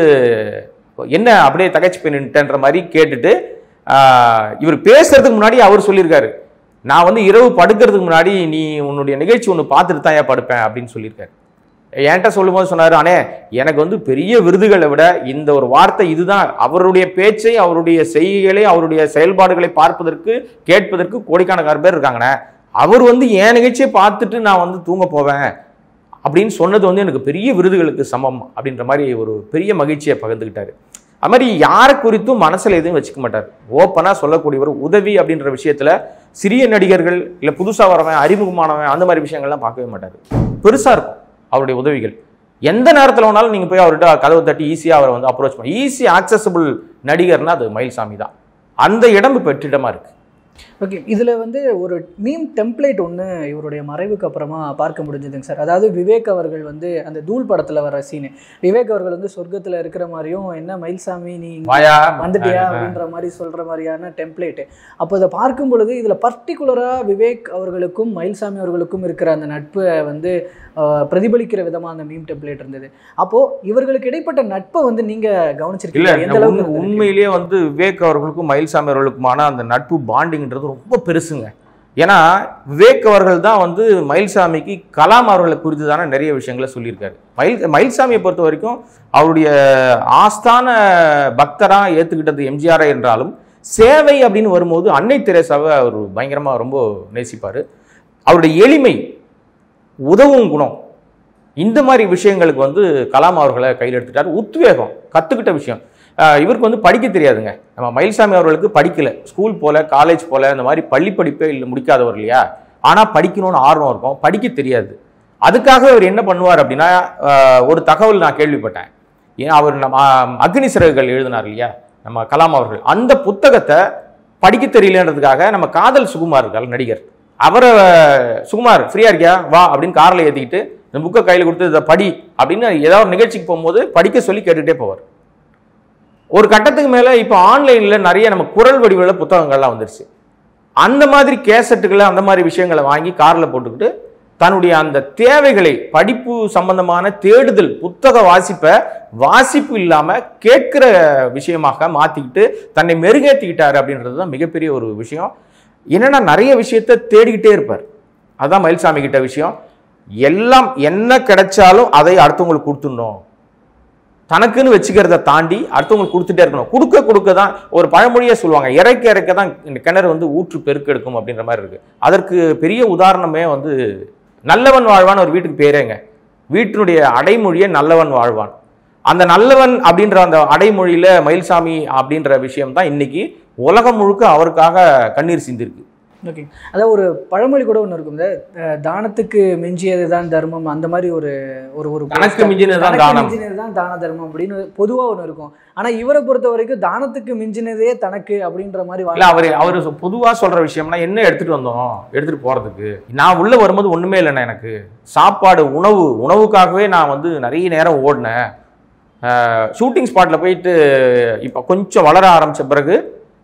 என்ன அப்படியே தகைச்சு போய் நின்றுட்டேன்ற மாதிரி கேட்டுட்டு ஆஹ், இவர் பேசுறதுக்கு முன்னாடி அவர் சொல்லியிருக்காரு நான் வந்து இரவு படுக்கிறதுக்கு முன்னாடி நீ உன்னுடைய நிகழ்ச்சி ஒன்று பார்த்துட்டு தான் ஏன் படுப்பேன் அப்படின்னு சொல்லியிருக்காரு என்கிட்ட சொல்லும்போது சொன்னாரு அண்ணே எனக்கு வந்து பெரிய விருதுகளை விட இந்த ஒரு வார்த்தை இதுதான் அவருடைய பேச்சை அவருடைய செய்கைகளை அவருடைய செயல்பாடுகளை பார்ப்பதற்கு கேட்பதற்கு கோடிக்கணக்கான பேர் இருக்காங்கண்ணே அவர் வந்து என் நிகழ்ச்சியை பார்த்துட்டு நான் வந்து தூங்க போவேன் அப்படின்னு சொன்னது வந்து எனக்கு பெரிய விருதுகளுக்கு சமம் அப்படின்ற மாதிரி ஒரு பெரிய மகிழ்ச்சியை பகிர்ந்துக்கிட்டாரு அது மாதிரி யாரை குறித்தும் மனசுல எதுவும் வச்சுக்க மாட்டார் ஓப்பனாக சொல்லக்கூடியவர் உதவி அப்படின்ற விஷயத்துல சிறிய நடிகர்கள் இல்லை புதுசா வரவன் அறிமுகமானவன் அந்த மாதிரி விஷயங்கள்லாம் பார்க்கவே மாட்டார் பெருசா இருக்கும் அவருடைய உதவிகள் எந்த நேரத்தில் வேணாலும் நீங்க போய் அவர்கிட்ட கதவை தட்டி ஈஸியா அவரை வந்து அப்ரோச் பண்ண ஈஸி ஆக்சசபிள் நடிகர்னா அது மயில்சாமி தான் அந்த இடம் இப்போ வெற்றிடமா இருக்கு ஓகே இதில் வந்து ஒரு மீம் டெம்ப்ளேட் ஒன்று இவருடைய மறைவுக்கு அப்புறமா பார்க்க முடிஞ்சதுங்க சார் அதாவது விவேக் அவர்கள் வந்து அந்த தூள் படத்தில் வர சீனு விவேக் அவர்கள் வந்து சொர்க்கத்தில் இருக்கிற மாதிரியும் என்ன மயில்சாமி நீ இங்க வாயா வந்துட்டியா அப்படின்ற மாதிரி சொல்கிற மாதிரியான டெம்ப்ளேட்டு அப்போ இதை பார்க்கும் பொழுது இதில் பர்டிகுலராக விவேக் அவர்களுக்கும் மயில்சாமி அவர்களுக்கும் இருக்கிற அந்த நட்பை வந்து ஆஹ், பிரதிபலிக்கிற விதமாக அந்த மீம் டெம்ப்ளேட் இருந்தது அப்போது இவர்களுக்கு இடைப்பட்ட நட்பை வந்து நீங்கள் இல்ல கவனிச்சிருக்கீங்க எந்த உண்மை- அளவுக்கு இருந்திருக்கு? உண்மையிலேயே வந்து விவேக் அவர்களுக்கும் மயில்சாமி அவர்களுக்குமான அந்த நட்பு பாண்டிங்ன்றது ரொம்ப பெருசுங்க ஏன்னா விவேக் அவர்கள் தான் வந்து மயில்சாமிக்கு கலாம் அவர்களை குறித்து தானே நிறைய விஷயங்களை சொல்லியிருக்காரு மயில் மயில்சாமியை பொறுத்த வரைக்கும் அவருடைய ஆஸ்தான பக்தரா ஏத்துக்கிட்டது எம்ஜிஆர் என்றாலும் சேவை அப்படின்னு வரும்போது அன்னை தெரேசாவை அவர் பயங்கரமா ரொம்ப நேசிப்பாரு அவருடைய எளிமை உதவும் குணம் இந்த மாதிரி விஷயங்களுக்கு வந்து கலாம் அவர்களை கையில் எடுத்துட்டார் உத்வேகம் கற்றுக்கிட்ட விஷயம் ஆஹ் இவருக்கு வந்து படிக்க தெரியாதுங்க நம்ம மயில்சாமி அவர்களுக்கு படிக்கல ஸ்கூல் போல காலேஜ் போல இந்த மாதிரி பள்ளி படிப்பே இல்லை முடிக்காதவர் இல்லையா ஆனால் படிக்கணும்னு ஆர்வம் இருக்கும் படிக்க தெரியாது அதுக்காக அவர் என்ன பண்ணுவார் அப்படின்னா ஆஹ் ஒரு தகவல் நான் கேள்விப்பட்டேன் ஏன் அவர் நம்ம ஆஹ் அக்னி சிறகுகள் எழுதினார் இல்லையா நம்ம கலாம் அவர்கள் அந்த புத்தகத்தை படிக்க தெரியலன்றதுக்காக நம்ம காதல் சுகுமார் இருக்கார் நடிகர் அவரை சுகுமார் ஃப்ரீயா இருக்கியா வா அப்படின்னு காரில் ஏற்றிக்கிட்டு இந்த புக்கை கையில் கொடுத்து இதை படி அப்படின்னு ஏதாவது ஒரு நிகழ்ச்சிக்கு போகும்போது படிக்க சொல்லி கேட்டுகிட்டே போவார் ஒரு கட்டத்துக்கு மேலே இப்போ ஆன்லைனில் நிறைய நம்ம குரல் வடிவில் புத்தகங்கள்லாம் வந்துருச்சு அந்த மாதிரி கேசட்டுகளை அந்த மாதிரி விஷயங்களை வாங்கி காரில் போட்டுக்கிட்டு தன்னுடைய அந்த தேவைகளை படிப்பு சம்பந்தமான தேடுதல் புத்தக வாசிப்பை வாசிப்பு இல்லாம கேட்கிற விஷயமாக மாத்திக்கிட்டு தன்னை மெருகேற்றிக்கிட்டாரு அப்படின்றது தான் மிகப்பெரிய ஒரு விஷயம் என்னன்னா நிறைய விஷயத்த தேடிக்கிட்டே இருப்பார் அதான் மயில்சாமி கிட்ட விஷயம் எல்லாம் என்ன கிடைச்சாலும் அதை அடுத்தவங்களுக்கு கொடுத்துடணும் தனக்குன்னு வச்சுக்கிறத தாண்டி அடுத்தவங்களுக்கு கொடுத்துட்டே இருக்கணும் கொடுக்க கொடுக்க தான் ஒரு பழமொழியே சொல்லுவாங்க இறைக்க இறைக்க தான் இந்த கிணறு வந்து ஊற்று பெருக்கெடுக்கும் அப்படின்ற மாதிரி இருக்கு அதற்கு பெரிய உதாரணமே வந்து நல்லவன் வாழ்வான்னு ஒரு வீட்டுக்கு பேரேங்க வீட்டினுடைய அடைமொழியே நல்லவன் வாழ்வான் அந்த நல்லவன் அப்படின்ற அந்த அடைமொழியில மயில்சாமி அப்படின்ற விஷயம் தான் இன்னைக்கு உலகம் முழுக்க அவருக்காக கண்ணீர் சிந்திருக்கு ஓகே அதாவது ஒரு பழமொழி கூட ஒன்று இருக்கும் இந்த அஹ், தானத்துக்கு மிஞ்சியது தான் தர்மம் அந்த மாதிரி ஒரு ஒரு ஒரு தனக்கு மிஞ்சினது தான் தனக்கு தானம். மிஞ்சினது தான் தான தர்மம் அப்படின்னு பொதுவா ஒன்று இருக்கும் ஆனா இவரை பொறுத்த வரைக்கும் தானத்துக்கு மிஞ்சினதே தனக்கு அப்படின்ற மாதிரி இல்ல அவரு அவரு பொதுவா சொல்ற விஷயம்னா என்ன எடுத்துட்டு வந்தோம் எடுத்துட்டு போறதுக்கு நான் உள்ள வரும்போது ஒண்ணுமே இல்லைண்ணே எனக்கு சாப்பாடு உணவு உணவுக்காகவே நான் வந்து நிறைய நேரம் ஓடினேன் ஷூட்டிங் ஸ்பாட்ல போயிட்டு இப்போ கொஞ்சம் வளர ஆரம்பிச்ச பிறகு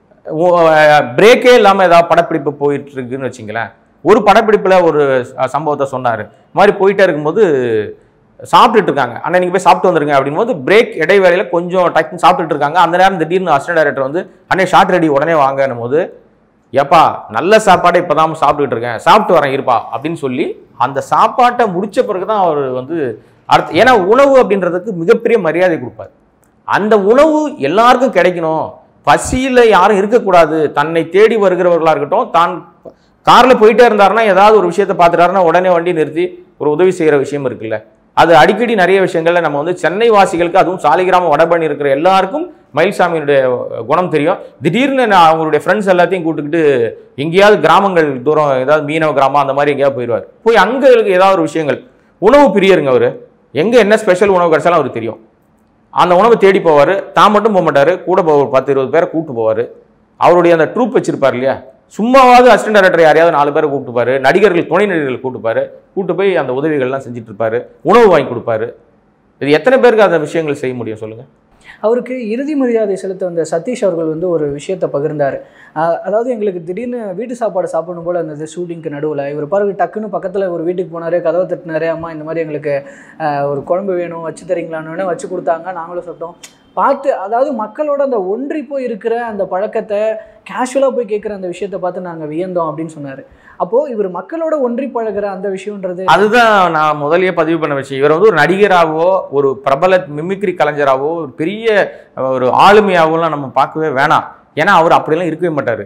பிரேக்கே இல்லாம ஏதாவது படப்பிடிப்பு போயிட்டு இருக்குன்னு வச்சுங்களேன் ஒரு படப்பிடிப்புல ஒரு ச- சம்பவத்தை சொன்னாரு இந்த மாதிரி போயிட்டே இருக்கும்போது சாப்பிட்டுட்டு இருக்காங்க அண்ணா நீங்க போய் சாப்பிட்டு வந்துருங்க அப்படின் போது பிரேக் இடைவேளையில கொஞ்சம் டக்குன்னு சாப்பிட்டுட்டு இருக்காங்க அந்த நேரம் திடீர்னு அசிஸ்டன்ட் டைரக்டர் வந்து அண்ணே ஷார்ட் ரெடி உடனே வாங்கன்னும் போது ஏப்பா நல்ல சாப்பாடை இப்பதான் சாப்பிட்டுட்டு இருக்கேன் சாப்பிட்டு வரேன் இருப்பா அப்படின்னு சொல்லி அந்த சாப்பாட்டை முடிச்ச பிறகுதான் அவர் வந்து அடுத்து ஏன்னா உணவு அப்படின்றதுக்கு மிகப்பெரிய மரியாதை கொடுப்பார் அந்த உணவு எல்லாருக்கும் கிடைக்கணும் பசியில யாரும் இருக்கக்கூடாது தன்னை தேடி வருகிறவர்களா இருக்கட்டும் தான் கார்ல போயிட்டே இருந்தாருன்னா ஏதாவது ஒரு விஷயத்தை பார்த்துட்டாருன்னா உடனே வண்டி நிறுத்தி ஒரு உதவி செய்யற விஷயம் இருக்குல்ல அது அடிக்கடி நிறைய விஷயங்கள்ல நம்ம வந்து சென்னை வாசிகளுக்கு அதுவும் சாலிகிராம வடபழனி இருக்கிற எல்லாருக்கும் மயில்சாமியினுடைய குணம் தெரியும் திடீர்னு நான் அவங்களுடைய ஃப்ரெண்ட்ஸ் எல்லாத்தையும் கூப்பிட்டுக்கிட்டு எங்கேயாவது கிராமங்கள் தூரம் ஏதாவது மீனவ கிராமம் அந்த மாதிரி எங்கேயாவது போயிடுவார் போய் அங்க இருக்க ஏதாவது ஒரு விஷயங்கள் உணவு பிரியருங்க அவரு எங்க என்ன ஸ்பெஷல் உணவு கிடைச்சாலும் அவருக்கு தெரியும் அந்த உணவை தேடி போவார் தான் மட்டும் போக மாட்டார் கூட போக ஒரு பத்து இருபது பேரை கூப்பிட்டு போவார் அவருடைய அந்த ட்ரூப் வச்சிருப்பார் இல்லையா சும்மாவாவது அசிஸ்டன்ட் டைரக்டர் யாரையாவது நாலு பேரை கூப்பிட்டுப்பாரு நடிகர்கள் துணை நடிகர்கள் கூப்பிட்டுப்பாரு கூப்பிட்டு போய் அந்த உதவிகள்லாம் செஞ்சுட்டு இருப்பாரு உணவு வாங்கி கொடுப்பாரு இது எத்தனை பேருக்கு அந்த விஷயங்கள் செய்ய முடியும் சொல்லுங்க அவருக்கு இறுதி மரியாதை செலுத்த வந்த சதீஷ் அவர்கள் வந்து ஒரு விஷயத்தை பகிர்ந்தார் அஹ் அதாவது எங்களுக்கு திடீர்னு வீட்டு சாப்பாடு சாப்பிடணும் போல இருந்தது ஷூட்டிங்க்கு நடுவில் இவர் பாருங்க டக்குன்னு பக்கத்தில் ஒரு வீட்டுக்கு போனார் கதவை தட்டினாரு அம்மா இந்த மாதிரி எங்களுக்கு அஹ், ஒரு குழம்பு வேணும் வச்சு தரீங்களான்னு வச்சு கொடுத்தாங்க நாங்களும் சாப்பிட்டோம் பார்த்து அதாவது மக்களோட அந்த ஒன்றி போய் இருக்கிற அந்த பழக்கத்தை கேஷுவலாக போய் கேட்குற அந்த விஷயத்தை பார்த்து நாங்கள் வியந்தோம் அப்படின்னு சொன்னார் அப்போது இவர் மக்களோட ஒன்றி பழகுற அந்த விஷயன்றது அதுதான் நான் முதல்லயே பதிவு பண்ண விஷயம் இவர் வந்து ஒரு நடிகராகவோ ஒரு பிரபல மிமிக்ரி கலைஞராகவோ ஒரு பெரிய அஹ், ஒரு ஆளுமையாகவோலாம் நம்ம பார்க்கவே வேணாம் ஏன்னா அவர் அப்படிலாம் இருக்கவே மாட்டார்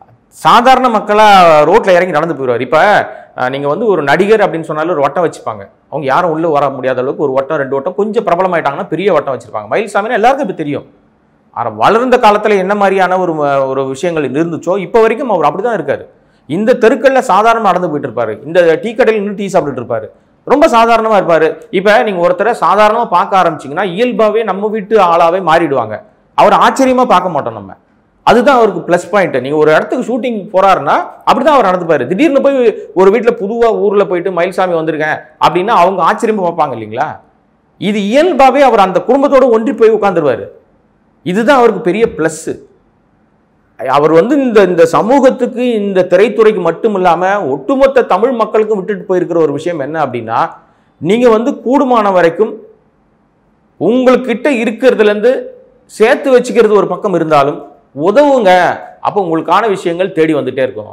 சாதாரண மக்களா ரோட்ல இறங்கி நடந்து போயிடுவார் இப்போ நீங்க வந்து ஒரு நடிகர் அப்படின்னு சொன்னாலும் ஒரு வட்டம் வச்சுப்பாங்க அவங்க யாரும் உள்ள வர முடியாத அளவுக்கு ஒரு வட்டம் ரெண்டு வட்டம் கொஞ்சம் பிரபலமாயிட்டாங்கன்னா பெரிய வட்டம் வச்சிருப்பாங்க மயில்சாமினா எல்லாருக்கும் இப்போ தெரியும் ஆனா வளர்ந்த காலத்துல என்ன மாதிரியான ஒரு ம- ஒரு விஷயங்கள் இருந்துச்சோ இப்போ வரைக்கும் அவர் அப்படிதான் இருக்காரு இந்த தெருக்கள்ல சாதாரணமா நடந்து போயிட்டு இருப்பாரு இந்த டீ கடையில் நின்று டீ சாப்பிட்டுட்டு இருப்பாரு ரொம்ப சாதாரணமா இருப்பாரு இப்ப நீங்க ஒருத்தரை சாதாரணமா பார்க்க ஆரம்பிச்சீங்கன்னா இயல்பாவே நம்ம வீட்டு ஆளாவே மாறிடுவாங்க அவர் ஆச்சரியமா பார்க்க மாட்டோம் நம்ம அதுதான் அவருக்கு ப்ளஸ் பாயிண்ட் நீங்க ஒரு இடத்துக்கு ஷூட்டிங் போறாருன்னா அப்படிதான் அவர் நடந்துப்பாரு திடீர்னு போய் ஒரு வீட்டுல புதுவா ஊர்ல போயிட்டு மயில்சாமி வந்திருக்கேன் அப்படின்னா அவங்க ஆச்சரியமா பார்ப்பாங்க இல்லைங்களா இது இயல்பாவே அவர் அந்த குடும்பத்தோட ஒன்றி போய் உட்காந்துருவாரு இதுதான் அவருக்கு பெரிய ப்ளஸ் அவர் வந்து இந்த இந்த சமூகத்துக்கு இந்த திரைத்துறைக்கு மட்டும் இல்லாம ஒட்டுமொத்த தமிழ் மக்களுக்கும் விட்டுட்டு போயிருக்கிற ஒரு விஷயம் என்ன அப்படின்னா நீங்க வந்து கூடுமான வரைக்கும் உங்கள்கிட்ட இருக்கிறதுல இருந்து சேர்த்து வச்சுக்கிறது ஒரு பக்கம் இருந்தாலும் உதவுங்க அப்போ உங்களுக்கான விஷயங்கள் தேடி வந்துட்டே இருக்கும்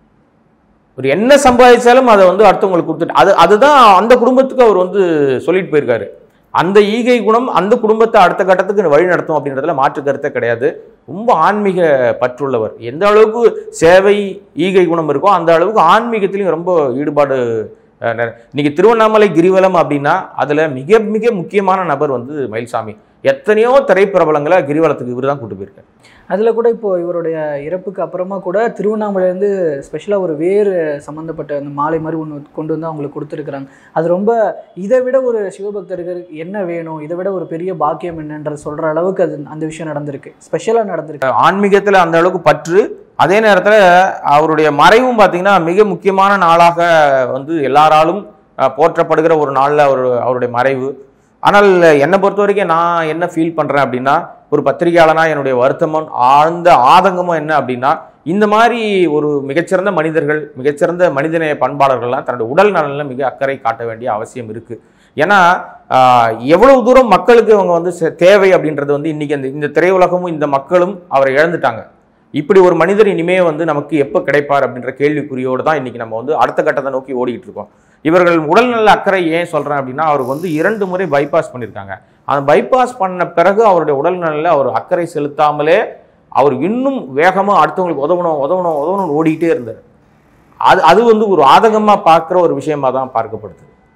ஒரு என்ன சம்பாதிச்சாலும் அதை வந்து அடுத்தவங்களுக்கு கொடுத்துட்டு அது அதுதான் அந்த குடும்பத்துக்கு அவர் வந்து சொல்லிட்டு போயிருக்காரு அந்த ஈகை குணம் அந்த குடும்பத்தை அடுத்த கட்டத்துக்கு வழி நடத்தும் அப்படின்றதுல மாற்று கருத்தே கிடையாது ரொம்ப ஆன்மீக பற்றுள்ளவர் எந்த அளவுக்கு சேவை ஈகை குணம் இருக்கோ அந்த அளவுக்கு ஆன்மீகத்திலையும் ரொம்ப ஈடுபாடு அஹ், நெ- இன்னைக்கு திருவண்ணாமலை கிரிவலம் அப்படின்னா அதுல மிக மிக முக்கியமான நபர் வந்து மயில்சாமி எத்தனையோ திரைப்பிரபலங்களை கிரிவலத்துக்கு இவர் தான் கூட்டு போயிருக்காரு அதில் கூட இப்போ இவருடைய இறப்புக்கு அப்புறமா கூட திருவண்ணாமலையிலேருந்து ஸ்பெஷலாக ஒரு வேறு சம்மந்தப்பட்ட அந்த மாலை மாதிரி ஒன்று கொண்டு வந்து அவங்களுக்கு கொடுத்துருக்குறாங்க அது ரொம்ப இதை விட ஒரு சிவபக்தர்கள் என்ன வேணும் இதை விட ஒரு பெரிய பாக்கியம் என்னன்றது சொல்கிற அளவுக்கு அது அந்த விஷயம் நடந்திருக்கு ஸ்பெஷலாக நடந்திருக்கு ஆன்மீகத்துல அந்த அளவுக்கு பற்று அதே நேரத்துல அவருடைய மறைவும் பார்த்தீங்கன்னா மிக முக்கியமான நாளாக வந்து எல்லாராலும் அஹ், போற்றப்படுகிற ஒரு நாள்ல அவர் அவருடைய மறைவு ஆனால் என்னை பொறுத்த வரைக்கும் நான் என்ன ஃபீல் பண்றேன் அப்படின்னா ஒரு பத்திரிகையாளனா என்னுடைய வருத்தமும் ஆழ்ந்த ஆதங்கமும் என்ன அப்படின்னா இந்த மாதிரி ஒரு மிகச்சிறந்த மனிதர்கள் மிகச்சிறந்த மனிதநேய பண்பாளர்கள்லாம் தன்னுடைய உடல் நலன்ல மிக அக்கறை காட்ட வேண்டிய அவசியம் இருக்கு ஏன்னா ஆஹ், எவ்வளவு தூரம் மக்களுக்கு அவங்க வந்து செ- தேவை அப்படின்றது வந்து இன்னைக்கு அந்த இந்த திரையுலகமும் இந்த மக்களும் அவரை இழந்துட்டாங்க இப்படி ஒரு மனிதர் இனிமே வந்து நமக்கு எப்போ கிடைப்பார் அப்படின்ற கேள்விக்குறியோடு தான் இன்னைக்கு நம்ம வந்து அடுத்த கட்டத்தை நோக்கி ஓடிக்கிட்டு இருக்கோம் இவர்கள் உடல்நல அக்கறை ஏன் சொல்றேன் அப்படின்னா அவருக்கு வந்து இரண்டு முறை பைபாஸ் பண்ணியிருக்காங்க அந்த பைபாஸ் பண்ண பிறகு அவருடைய உடல்நலில் அவர் அக்கறை செலுத்தாமலே அவர் இன்னும் வேகமாக அடுத்தவங்களுக்கு உதவணும் உதவணும் உதவணும்னு ஓடிக்கிட்டே இருந்தார் அது அது வந்து ஒரு ஆதகமாக பார்க்குற ஒரு விஷயமா தான் பார்க்கப்படுது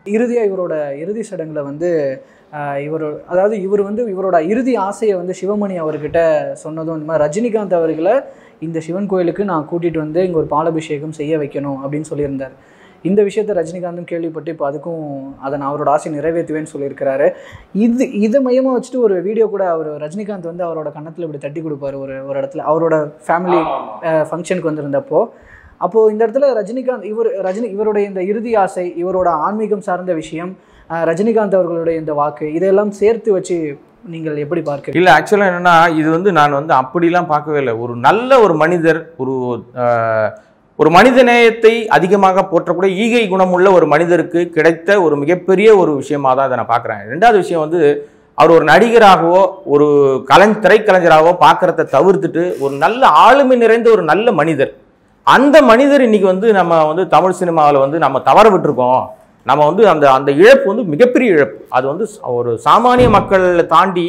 இறுதியாக இவரோட இறுதி சடங்குல வந்து ஆஹ், இவர் அதாவது இவர் வந்து இவரோட இறுதி ஆசையை வந்து சிவமணி அவர்கிட்ட சொன்னதும் இந்த மாதிரி ரஜினிகாந்த் அவர்களை இந்த சிவன் கோயிலுக்கு நான் கூட்டிகிட்டு வந்து இங்கே ஒரு பாலாபிஷேகம் செய்ய வைக்கணும் அப்படின்னு சொல்லியிருந்தார் இந்த விஷயத்தை ரஜினிகாந்தும் கேள்விப்பட்டு இப்போ அதுக்கும் அதை நான் அவரோட ஆசை நிறைவேற்றுவேன்னு சொல்லியிருக்கிறாரு இது இதை மையமாக வச்சுட்டு ஒரு வீடியோ கூட அவர் ரஜினிகாந்த் வந்து அவரோட கன்னத்தில் இப்படி தட்டி கொடுப்பாரு ஒரு ஒரு இடத்துல அவரோட ஃபேமிலி ஃபங்க்ஷனுக்கு வந்திருந்தப்போ அப்போது இந்த இடத்துல ரஜினிகாந்த் இவர் ரஜினி இவருடைய இந்த இறுதி ஆசை இவரோட ஆன்மீகம் சார்ந்த விஷயம் அஹ், ரஜினிகாந்த் அவர்களுடைய இந்த வாக்கு இதையெல்லாம் சேர்த்து வச்சு நீங்கள் எப்படி பார்க்கிறீங்க இல்ல ஆக்சுவலா என்னன்னா இது வந்து நான் வந்து அப்படிலாம் பார்க்கவே இல்லை ஒரு நல்ல ஒரு மனிதர் ஒரு ஆஹ், ஒரு மனித நேயத்தை அதிகமாக போற்றக்கூடிய ஈகை குணமுள்ள ஒரு மனிதருக்கு கிடைத்த ஒரு மிகப்பெரிய ஒரு விஷயமா தான் இதை நான் பார்க்குறேன் ரெண்டாவது விஷயம் வந்து அவர் ஒரு நடிகராகவோ ஒரு கலைஞ திரைக்கலைஞராகவோ பார்க்கறத தவிர்த்துட்டு ஒரு நல்ல ஆளுமை நிறைந்த ஒரு நல்ல மனிதர் அந்த மனிதர் இன்னைக்கு வந்து நம்ம வந்து தமிழ் சினிமாவில் வந்து நம்ம தவற விட்டுருக்கோம் நம்ம வந்து அந்த அந்த இழப்பு வந்து மிகப்பெரிய இழப்பு அது வந்து ஒரு சாமானிய மக்களை தாண்டி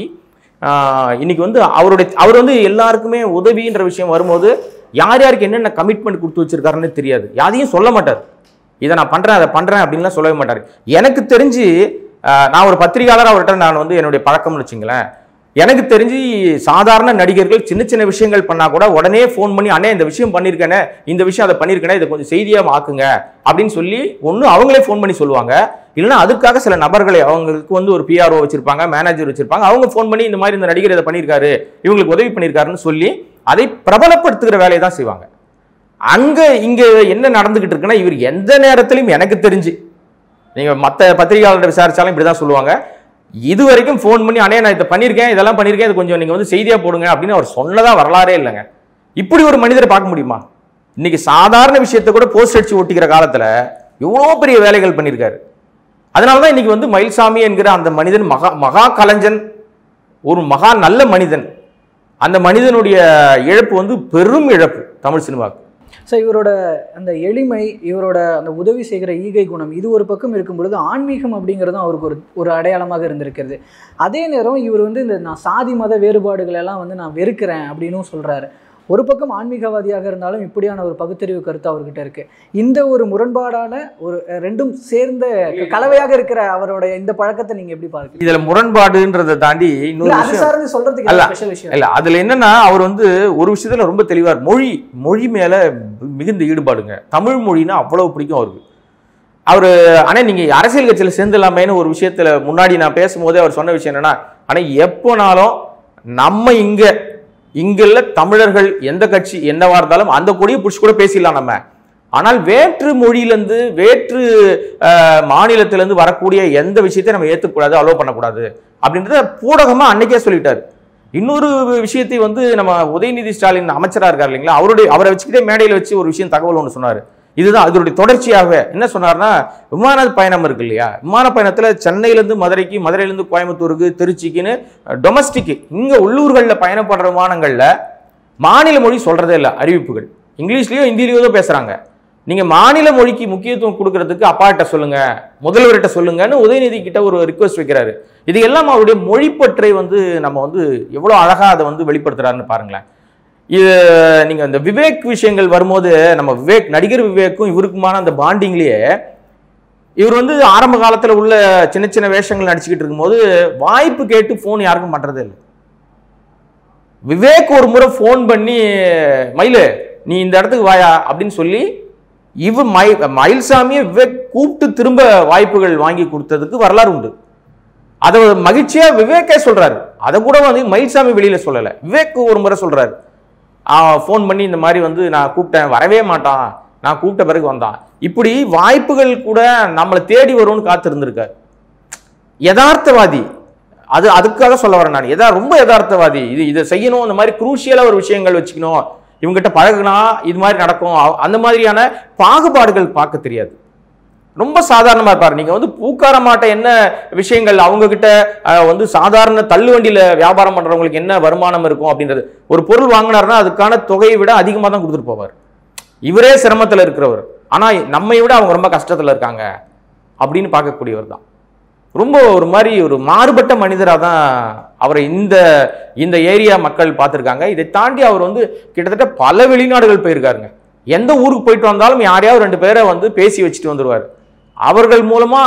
ஆஹ், இன்னைக்கு வந்து அவருடைய அவர் வந்து எல்லாருக்குமே உதவின்ற விஷயம் வரும்போது யார் யாருக்கு என்னென்ன கமிட்மெண்ட் கொடுத்து வச்சிருக்காருன்னு தெரியாது யாரையும் சொல்ல மாட்டார் இதை நான் பண்றேன் அதை பண்றேன் அப்படின்லாம் சொல்லவே மாட்டார் எனக்கு தெரிஞ்சு ஆஹ், நான் ஒரு பத்திரிகையாளர் அவர்கிட்ட நான் வந்து என்னுடைய பழக்கம்னு வச்சுங்களேன் எனக்கு தெரிஞ்சு சாதாரண நடிகர்கள் சின்ன சின்ன விஷயங்கள் பண்ணா கூட உடனே ஃபோன் பண்ணி அண்ணே இந்த விஷயம் பண்ணியிருக்கேனே இந்த விஷயம் அதை பண்ணியிருக்கேனே இதை கொஞ்சம் செய்தியாக ஆக்குங்க அப்படின்னு சொல்லி ஒன்று அவங்களே ஃபோன் பண்ணி சொல்லுவாங்க இல்லைன்னா அதுக்காக சில நபர்களை அவங்களுக்கு வந்து ஒரு பிஆர்ஓ வச்சிருப்பாங்க மேனேஜர் வச்சிருப்பாங்க அவங்க ஃபோன் பண்ணி இந்த மாதிரி இந்த நடிகர் இதை பண்ணியிருக்காரு இவங்களுக்கு உதவி பண்ணியிருக்காருன்னு சொல்லி அதை பிரபலப்படுத்துகிற வேலையை தான் செய்வாங்க அங்க இங்க என்ன நடந்துகிட்டு இருக்குன்னா இவர் எந்த நேரத்திலும் எனக்கு தெரிஞ்சு நீங்க மற்ற பத்திரிகையாளர்கிட்ட விசாரிச்சாலும் இப்படிதான் சொல்லுவாங்க இது வரைக்கும் ஃபோன் பண்ணி அண்ணே நான் இதை பண்ணியிருக்கேன் இதெல்லாம் பண்ணியிருக்கேன் இது கொஞ்சம் நீங்க வந்து செய்தியா போடுங்க அப்படின்னு அவர் சொன்னதா வரலாறே இல்லைங்க இப்படி ஒரு மனிதரை பார்க்க முடியுமா இன்னைக்கு சாதாரண விஷயத்தை கூட போஸ்ட் அடிச்சு ஒட்டிக்கிற காலத்துல எவ்வளோ பெரிய வேலைகள் பண்ணியிருக்காரு அதனால தான் இன்னைக்கு வந்து மயில்சாமி என்கிற அந்த மனிதன் மகா மகா கலைஞன் ஒரு மகா நல்ல மனிதன் அந்த மனிதனுடைய இழப்பு வந்து பெரும் இழப்பு தமிழ் சினிமாவுக்கு ஸோ இவரோட அந்த எளிமை இவரோட அந்த உதவி செய்கிற ஈகை குணம் இது ஒரு பக்கம் இருக்கும் பொழுது ஆன்மீகம் அப்படிங்கிறதும் அவருக்கு ஒரு ஒரு அடையாளமாக இருந்திருக்கிறது அதே நேரம் இவர் வந்து இந்த நான் சாதி மத வேறுபாடுகள் எல்லாம் வந்து நான் வெறுக்கிறேன் அப்படின்னும் சொல்றாரு ஒரு பக்கம் ஆன்மீகவாதியாக இருந்தாலும் இப்படியான ஒரு பகுத்தறிவு கருத்து அவர்கிட்ட இருக்கு இந்த ஒரு முரண்பாடான ஒரு அஹ், ரெண்டும் சேர்ந்த கலவையாக இருக்கிற அவருடைய இந்த பழக்கத்தை நீங்க எப்படி பார்க்கிறீங்க இதுல முரண்பாடுன்றதை தாண்டி இன்னொரு இல்ல, அது விஷயம் சார்ந்து சொல்றதுக்கு அல்ல. ஸ்பெஷல் விஷயம் இல்ல அதுல என்னன்னா அவர் வந்து ஒரு விஷயத்துல ரொம்ப தெளிவார் மொழி மொழி மேல மிகுந்த ஈடுபாடுங்க தமிழ் மொழினா அவ்வளவு பிடிக்கும் அவருக்கு அவரு ஆனா நீங்க அரசியல் கட்சியில சேர்ந்துலாமேன்னு ஒரு விஷயத்துல முன்னாடி நான் பேசும்போதே அவர் சொன்ன விஷயம் என்னன்னா ஆனா எப்போனாலும் நம்ம இங்க இங்குள்ள தமிழர்கள் எந்த கட்சி என்னவா இருந்தாலும் அந்த கொடியை பிடிச்சி கூட பேசிடலாம் நம்ம ஆனால் வேற்று மொழியிலேருந்து வேற்று அஹ், மாநிலத்திலேருந்து வரக்கூடிய எந்த விஷயத்தையும் நம்ம ஏற்றுக்கூடாது அலோவ் பண்ணக்கூடாது அப்படின்றத பூடகமா அன்னைக்கே சொல்லிட்டாரு இன்னொரு விஷயத்தை வந்து நம்ம உதயநிதி ஸ்டாலின் அமைச்சரா இருக்கார் இல்லைங்களா அவருடைய அவரை வச்சுக்கிட்டே மேடையில் வச்சு ஒரு விஷயம் தகவல் ஒன்று சொன்னார் இதுதான் அதனுடைய தொடர்ச்சியாக என்ன சொன்னார்னா விமான பயணம் இருக்கு இல்லையா விமான பயணத்துல சென்னையிலேருந்து மதுரைக்கு மதுரையிலேருந்து கோயம்புத்தூருக்கு திருச்சிக்குன்னு டொமஸ்டிக் இங்க உள்ளூர்களில் பயணப்படுற விமானங்கள்ல மாநில மொழி சொல்றதே இல்லை அறிவிப்புகள் இங்கிலீஷ்லயோ ஹிந்திலயோ தான் பேசுறாங்க நீங்க மாநில மொழிக்கு முக்கியத்துவம் கொடுக்கறதுக்கு அப்பாட்ட சொல்லுங்க முதல்வர்கிட்ட சொல்லுங்கன்னு உதயநிதி கிட்ட ஒரு ரிக்வஸ்ட் வைக்கிறாரு இது எல்லாம் அவருடைய மொழிப்பற்றை வந்து நம்ம வந்து எவ்வளவு அழகா அதை வந்து வெளிப்படுத்துறாருன்னு பாருங்களேன் இது நீங்க இந்த விவேக் விஷயங்கள் வரும்போது நம்ம விவேக் நடிகர் விவேக்கும் இவருக்குமான அந்த பாண்டிங்லயே இவர் வந்து ஆரம்ப காலத்துல உள்ள சின்ன சின்ன வேஷங்கள் நடிச்சுக்கிட்டு இருக்கும்போது வாய்ப்பு கேட்டு ஃபோன் யாருக்கும் பண்றதே இல்லை விவேக் ஒரு முறை ஃபோன் பண்ணி மயிலு நீ இந்த இடத்துக்கு வாயா அப்படின்னு சொல்லி இவ மை மயில்சாமியை விவேக் கூப்பிட்டு திரும்ப வாய்ப்புகள் வாங்கி கொடுத்ததுக்கு வரலாறு உண்டு அதை மகிழ்ச்சியா விவேக்கே சொல்றாரு அதை கூட வந்து மயில்சாமி வெளியில சொல்லல விவேக் ஒரு முறை சொல்றாரு ஃபோன் பண்ணி இந்த மாதிரி வந்து நான் கூப்பிட்டேன் வரவே மாட்டான் நான் கூப்பிட்ட பிறகு வந்தான் இப்படி வாய்ப்புகள் கூட நம்மளை தேடி வரும்னு காத்திருந்திருக்காரு யதார்த்தவாதி அது அதுக்காக சொல்ல வரேன் நான் எதா ரொம்ப யதார்த்தவாதி இது இதை செய்யணும் இந்த மாதிரி குரூஷியலா ஒரு விஷயங்கள் வச்சுக்கணும் இவங்ககிட்ட பழகுனா இது மாதிரி நடக்கும் அ- அந்த மாதிரியான பாகுபாடுகள் பார்க்க தெரியாது ரொம்ப சாதாரணமா இருப்பாரு நீங்க வந்து பூக்கார மாட்ட என்ன விஷயங்கள் அவங்க கிட்ட அஹ், வந்து சாதாரண தள்ளுவண்டியில வியாபாரம் பண்றவங்களுக்கு என்ன வருமானம் இருக்கும் அப்படின்றது ஒரு பொருள் வாங்கினாருன்னா அதுக்கான தொகையை விட அதிகமா தான் கொடுத்துட்டு போவார் இவரே சிரமத்துல இருக்கிறவர் ஆனா நம்மை விட அவங்க ரொம்ப கஷ்டத்துல இருக்காங்க அப்படின்னு பார்க்கக்கூடியவர் தான் ரொம்ப ஒரு மாதிரி ஒரு மாறுபட்ட மனிதராக தான் அவரை இந்த இந்த ஏரியா மக்கள் பார்த்துருக்காங்க இதை தாண்டி அவர் வந்து கிட்டத்தட்ட பல வெளிநாடுகள் போயிருக்காருங்க எந்த ஊருக்கு போயிட்டு வந்தாலும் யாரையாவது ரெண்டு பேரை வந்து பேசி வச்சுட்டு வந்துருவார் அவர்கள் மூலமா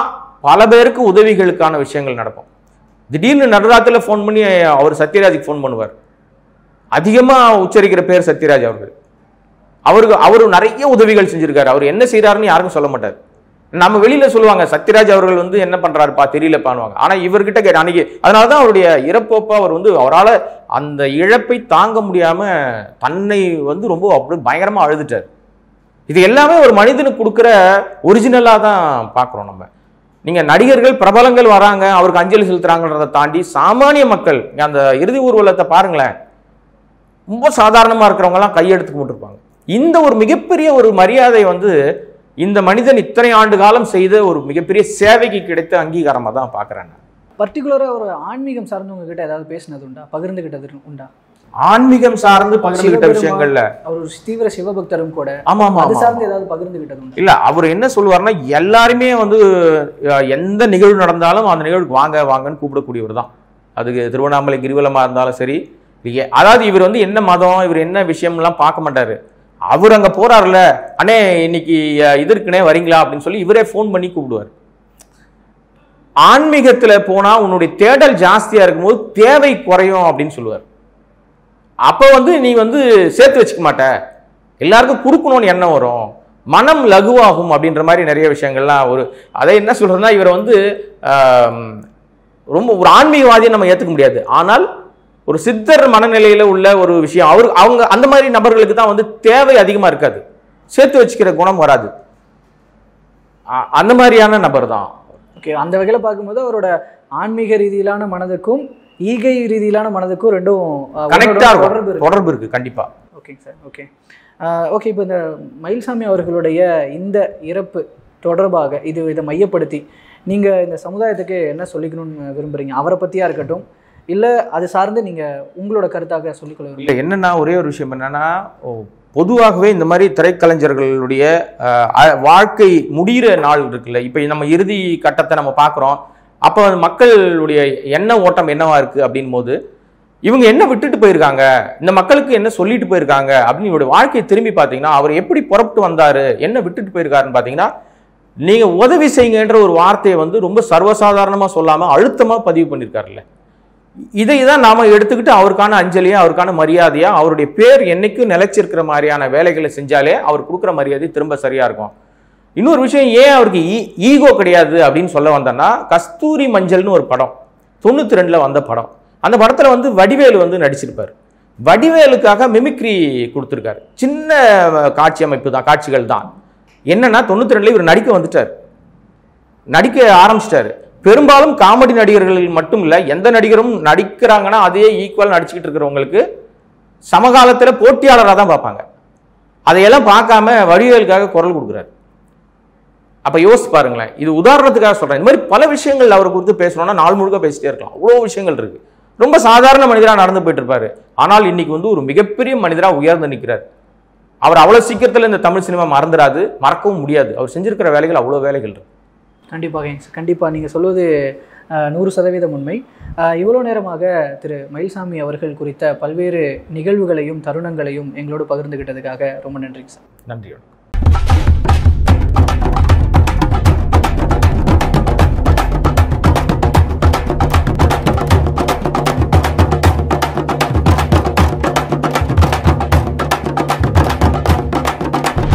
பல பேருக்கு உதவிகளுக்கான விஷயங்கள் நடக்கும் திடீர்னு நடுராத்திரில ஃபோன் பண்ணி அவர் சத்யராஜுக்கு ஃபோன் பண்ணுவார் அதிகமா உச்சரிக்கிற பேர் சத்யராஜ் அவர்கள் அவருக்கு அவர் நிறைய உதவிகள் செஞ்சிருக்காரு அவர் என்ன செய்றாருன்னு யாருக்கும் சொல்ல மாட்டார் நம்ம வெளியில சொல்லுவாங்க சத்யராஜ் அவர்கள் வந்து என்ன பண்றாருப்பா தெரியலப்பான்னுவாங்க ஆனா இவர்கிட்ட கேட்ட அன்னைக்கு அதனாலதான் அவருடைய இறப்பப்ப அவர் வந்து அவரால் அந்த இழப்பை தாங்க முடியாம தன்னை வந்து ரொம்ப அப்படி பயங்கரமா அழுதுட்டார் இது எல்லாமே ஒரு மனிதனுக்கு கொடுக்குற ஒரிஜினலாக தான் பார்க்குறோம் நம்ம நீங்க நடிகர்கள் பிரபலங்கள் வராங்க அவருக்கு அஞ்சலி செலுத்துறாங்கன்றதை தாண்டி சாமானிய மக்கள் இங்க அந்த இறுதி ஊர்வலத்தை பாருங்களேன் ரொம்ப சாதாரணமா இருக்கிறவங்க எல்லாம் கையெடுத்து கும்பிட்டுருப்பாங்க இந்த ஒரு மிகப்பெரிய ஒரு மரியாதை வந்து இந்த மனிதன் இத்தனை ஆண்டு காலம் செய்த ஒரு மிகப்பெரிய சேவைக்கு கிடைத்த அங்கீகாரமா தான் பார்க்கறேன் நான். பர்டிகுலராக ஒரு ஆன்மீகம் சார்ந்தவங்க கிட்ட ஏதாவது பேசினது உண்டா பகிர்ந்துகிட்டது உண்டா ஆன்மீகம் சார்ந்து பகிர்ந்துகிட்ட சிவபெருமான் விஷயங்கள்ல அவர் ஒரு தீவிர சிவபக்தரும் கூட ஆமா ஆமா அது ஆமா, சார்ந்து ஆமா ஏதாவது பகிர்ந்துகிட்டது உண்டா இல்ல அவர் என்ன சொல்லுவாருன்னா எல்லாருமே வந்து அஹ், எந்த நிகழ்வு நடந்தாலும் அந்த நிகழ்வுக்கு வாங்க வாங்கன்னு கூப்பிடக்கூடியவர் தான் அதுக்கு திருவண்ணாமலை கிரிவலமா இருந்தாலும் சரி இல்லையே அதாவது இவர் வந்து என்ன மதம் இவர் என்ன விஷயம்லாம் பார்க்க மாட்டாரு அவர் அங்க போறாருல அண்ணே இன்னைக்கு அஹ், இது இருக்குனே வரீங்களா அப்படின்னு சொல்லி இவரே ஃபோன் பண்ணி கூப்பிடுவார் ஆன்மீகத்துல போனா உன்னுடைய தேடல் ஜாஸ்தியா இருக்கும்போது தேவை குறையும் அப்படின்னு சொல்லுவார் அப்ப வந்து நீ வந்து சேர்த்து வச்சுக்க மாட்ட எல்லாருக்கும் கொடுக்கணும்னு எண்ணம் வரும் மனம் லகுவாகும் அப்படின்ற மாதிரி நிறைய விஷயங்கள்லாம் ஒரு அதை என்ன சொல்றதுன்னா இவரை வந்து ஆம், ரொம்ப ஒரு ஆன்மீகவாதியை நம்ம ஏத்துக்க முடியாது ஆனால் ஒரு சித்தர் மனநிலையில உள்ள ஒரு விஷயம் அவர் அவங்க அந்த மாதிரி நபர்களுக்கு தான் வந்து தேவை அதிகமா இருக்காது சேர்த்து வச்சுக்கிற குணம் வராது அ- அந்த மாதிரியான நபர் தான் ஓகே அந்த வகையில் பார்க்கும்போது அவரோட ஆன்மீக ரீதியிலான மனதுக்கும் ஈகை ரீதியிலான மனதுக்கும் ரெண்டும் அஹ், கனெக்டா ஒன்றோட தொடர்பு இருக்கும் இருக்கு தொடர்பு இருக்கு கண்டிப்பா ஓகேங்க சார் ஓகே ஓகே இப்போ இந்த மயில்சாமி அவர்களுடைய இந்த இறப்பு தொடர்பாக இது இதை மையப்படுத்தி நீங்கள் இந்த சமுதாயத்துக்கு என்ன சொல்லிக்கணும்னு விரும்புறீங்க அவரை பற்றியா இருக்கட்டும் இல்லை அது சார்ந்து நீங்கள் உங்களோட கருத்தாக சொல்லிக்கொள்ள இல்ல விரும்புறீங்க என்னன்னா ஒரே ஒரு விஷயம் என்னன்னா ஓ, பொதுவாகவே இந்த மாதிரி திரைக்கலைஞர்களுடைய அஹ், அ- வாழ்க்கை முடிகிற நாள் இருக்குல்ல இப்போ நம்ம இறுதி கட்டத்தை நம்ம பார்க்குறோம் அப்போ மக்களுடைய எண்ண ஓட்டம் என்னவா இருக்கு அப்படின் போது இவங்க என்ன விட்டுட்டு போயிருக்காங்க இந்த மக்களுக்கு என்ன சொல்லிட்டு போயிருக்காங்க அப்படின்னு இவருடைய வாழ்க்கையை திரும்பி பார்த்தீங்கன்னா அவர் எப்படி புறப்பட்டு வந்தாரு என்ன விட்டுட்டு போயிருக்காருன்னு பார்த்தீங்கன்னா நீங்க உதவி செய்யுங்கன்ற ஒரு வார்த்தையை வந்து ரொம்ப சர்வசாதாரணமா சொல்லாம அழுத்தமா பதிவு பண்ணியிருக்காருல்ல இதை தான் நாம எடுத்துக்கிட்டு அவருக்கான அஞ்சலியா அவருக்கான மரியாதையா அவருடைய பேர் என்னைக்கும் நிலைச்சிருக்கிற மாதிரியான வேலைகளை செஞ்சாலே அவர் கொடுக்குற மரியாதை திரும்ப சரியா இருக்கும் இன்னொரு விஷயம் ஏன் அவருக்கு ஈகோ கிடையாது அப்படின்னு சொல்ல வந்தேன்னா கஸ்தூரி மஞ்சள்னு ஒரு படம் தொண்ணூத்தி ரெண்டுல வந்த படம் அந்த படத்துல வந்து வடிவேலு வந்து நடிச்சிருப்பார் வடிவேலுக்காக மிமிக்ரி கொடுத்துருக்காரு சின்ன அஹ், காட்சி அமைப்பு தான் காட்சிகள் தான் என்னன்னா தொண்ணூத்தி ரெண்டுல இவர் நடிக்க வந்துட்டார் நடிக்க ஆரம்பிச்சிட்டாரு பெரும்பாலும் காமெடி நடிகர்கள் மட்டும் இல்ல எந்த நடிகரும் நடிக்கிறாங்கன்னா அதே ஈக்குவல் நடிச்சுக்கிட்டு இருக்கிறவங்களுக்கு சமகாலத்துல போட்டியாளராக தான் பார்ப்பாங்க அதையெல்லாம் பார்க்காம வடிவேலுக்காக குரல் கொடுக்குறாரு அப்ப யோசிச்சு பாருங்களேன் இது உதாரணத்துக்காக சொல்றேன் இந்த மாதிரி பல விஷயங்கள் அவரை குறித்து பேசணும்னா நாள் முழுக்க பேசிட்டே இருக்கலாம் அவ்வளோ விஷயங்கள் இருக்கு ரொம்ப சாதாரண மனிதரா நடந்து போயிட்டு இருப்பாரு ஆனால் இன்னைக்கு வந்து ஒரு மிகப்பெரிய மனிதரா உயர்ந்து நிற்கிறார் அவர் அவ்வளவு சீக்கிரத்துல இந்த தமிழ் சினிமா மறந்துடாது மறக்கவும் முடியாது அவர் செஞ்சிருக்கிற வேலைகள் அவ்வளோ வேலைகள் இருக்கு கண்டிப்பாக சார் கண்டிப்பாக நீங்கள் சொல்வது அஹ், நூறு சதவீதம் உண்மை அஹ், இவ்வளோ நேரமாக திரு மயில்சாமி அவர்கள் குறித்த பல்வேறு நிகழ்வுகளையும் தருணங்களையும் எங்களோடு பகிர்ந்துகிட்டதுக்காக ரொம்ப நன்றிங்க சார் நன்றி வணக்கம்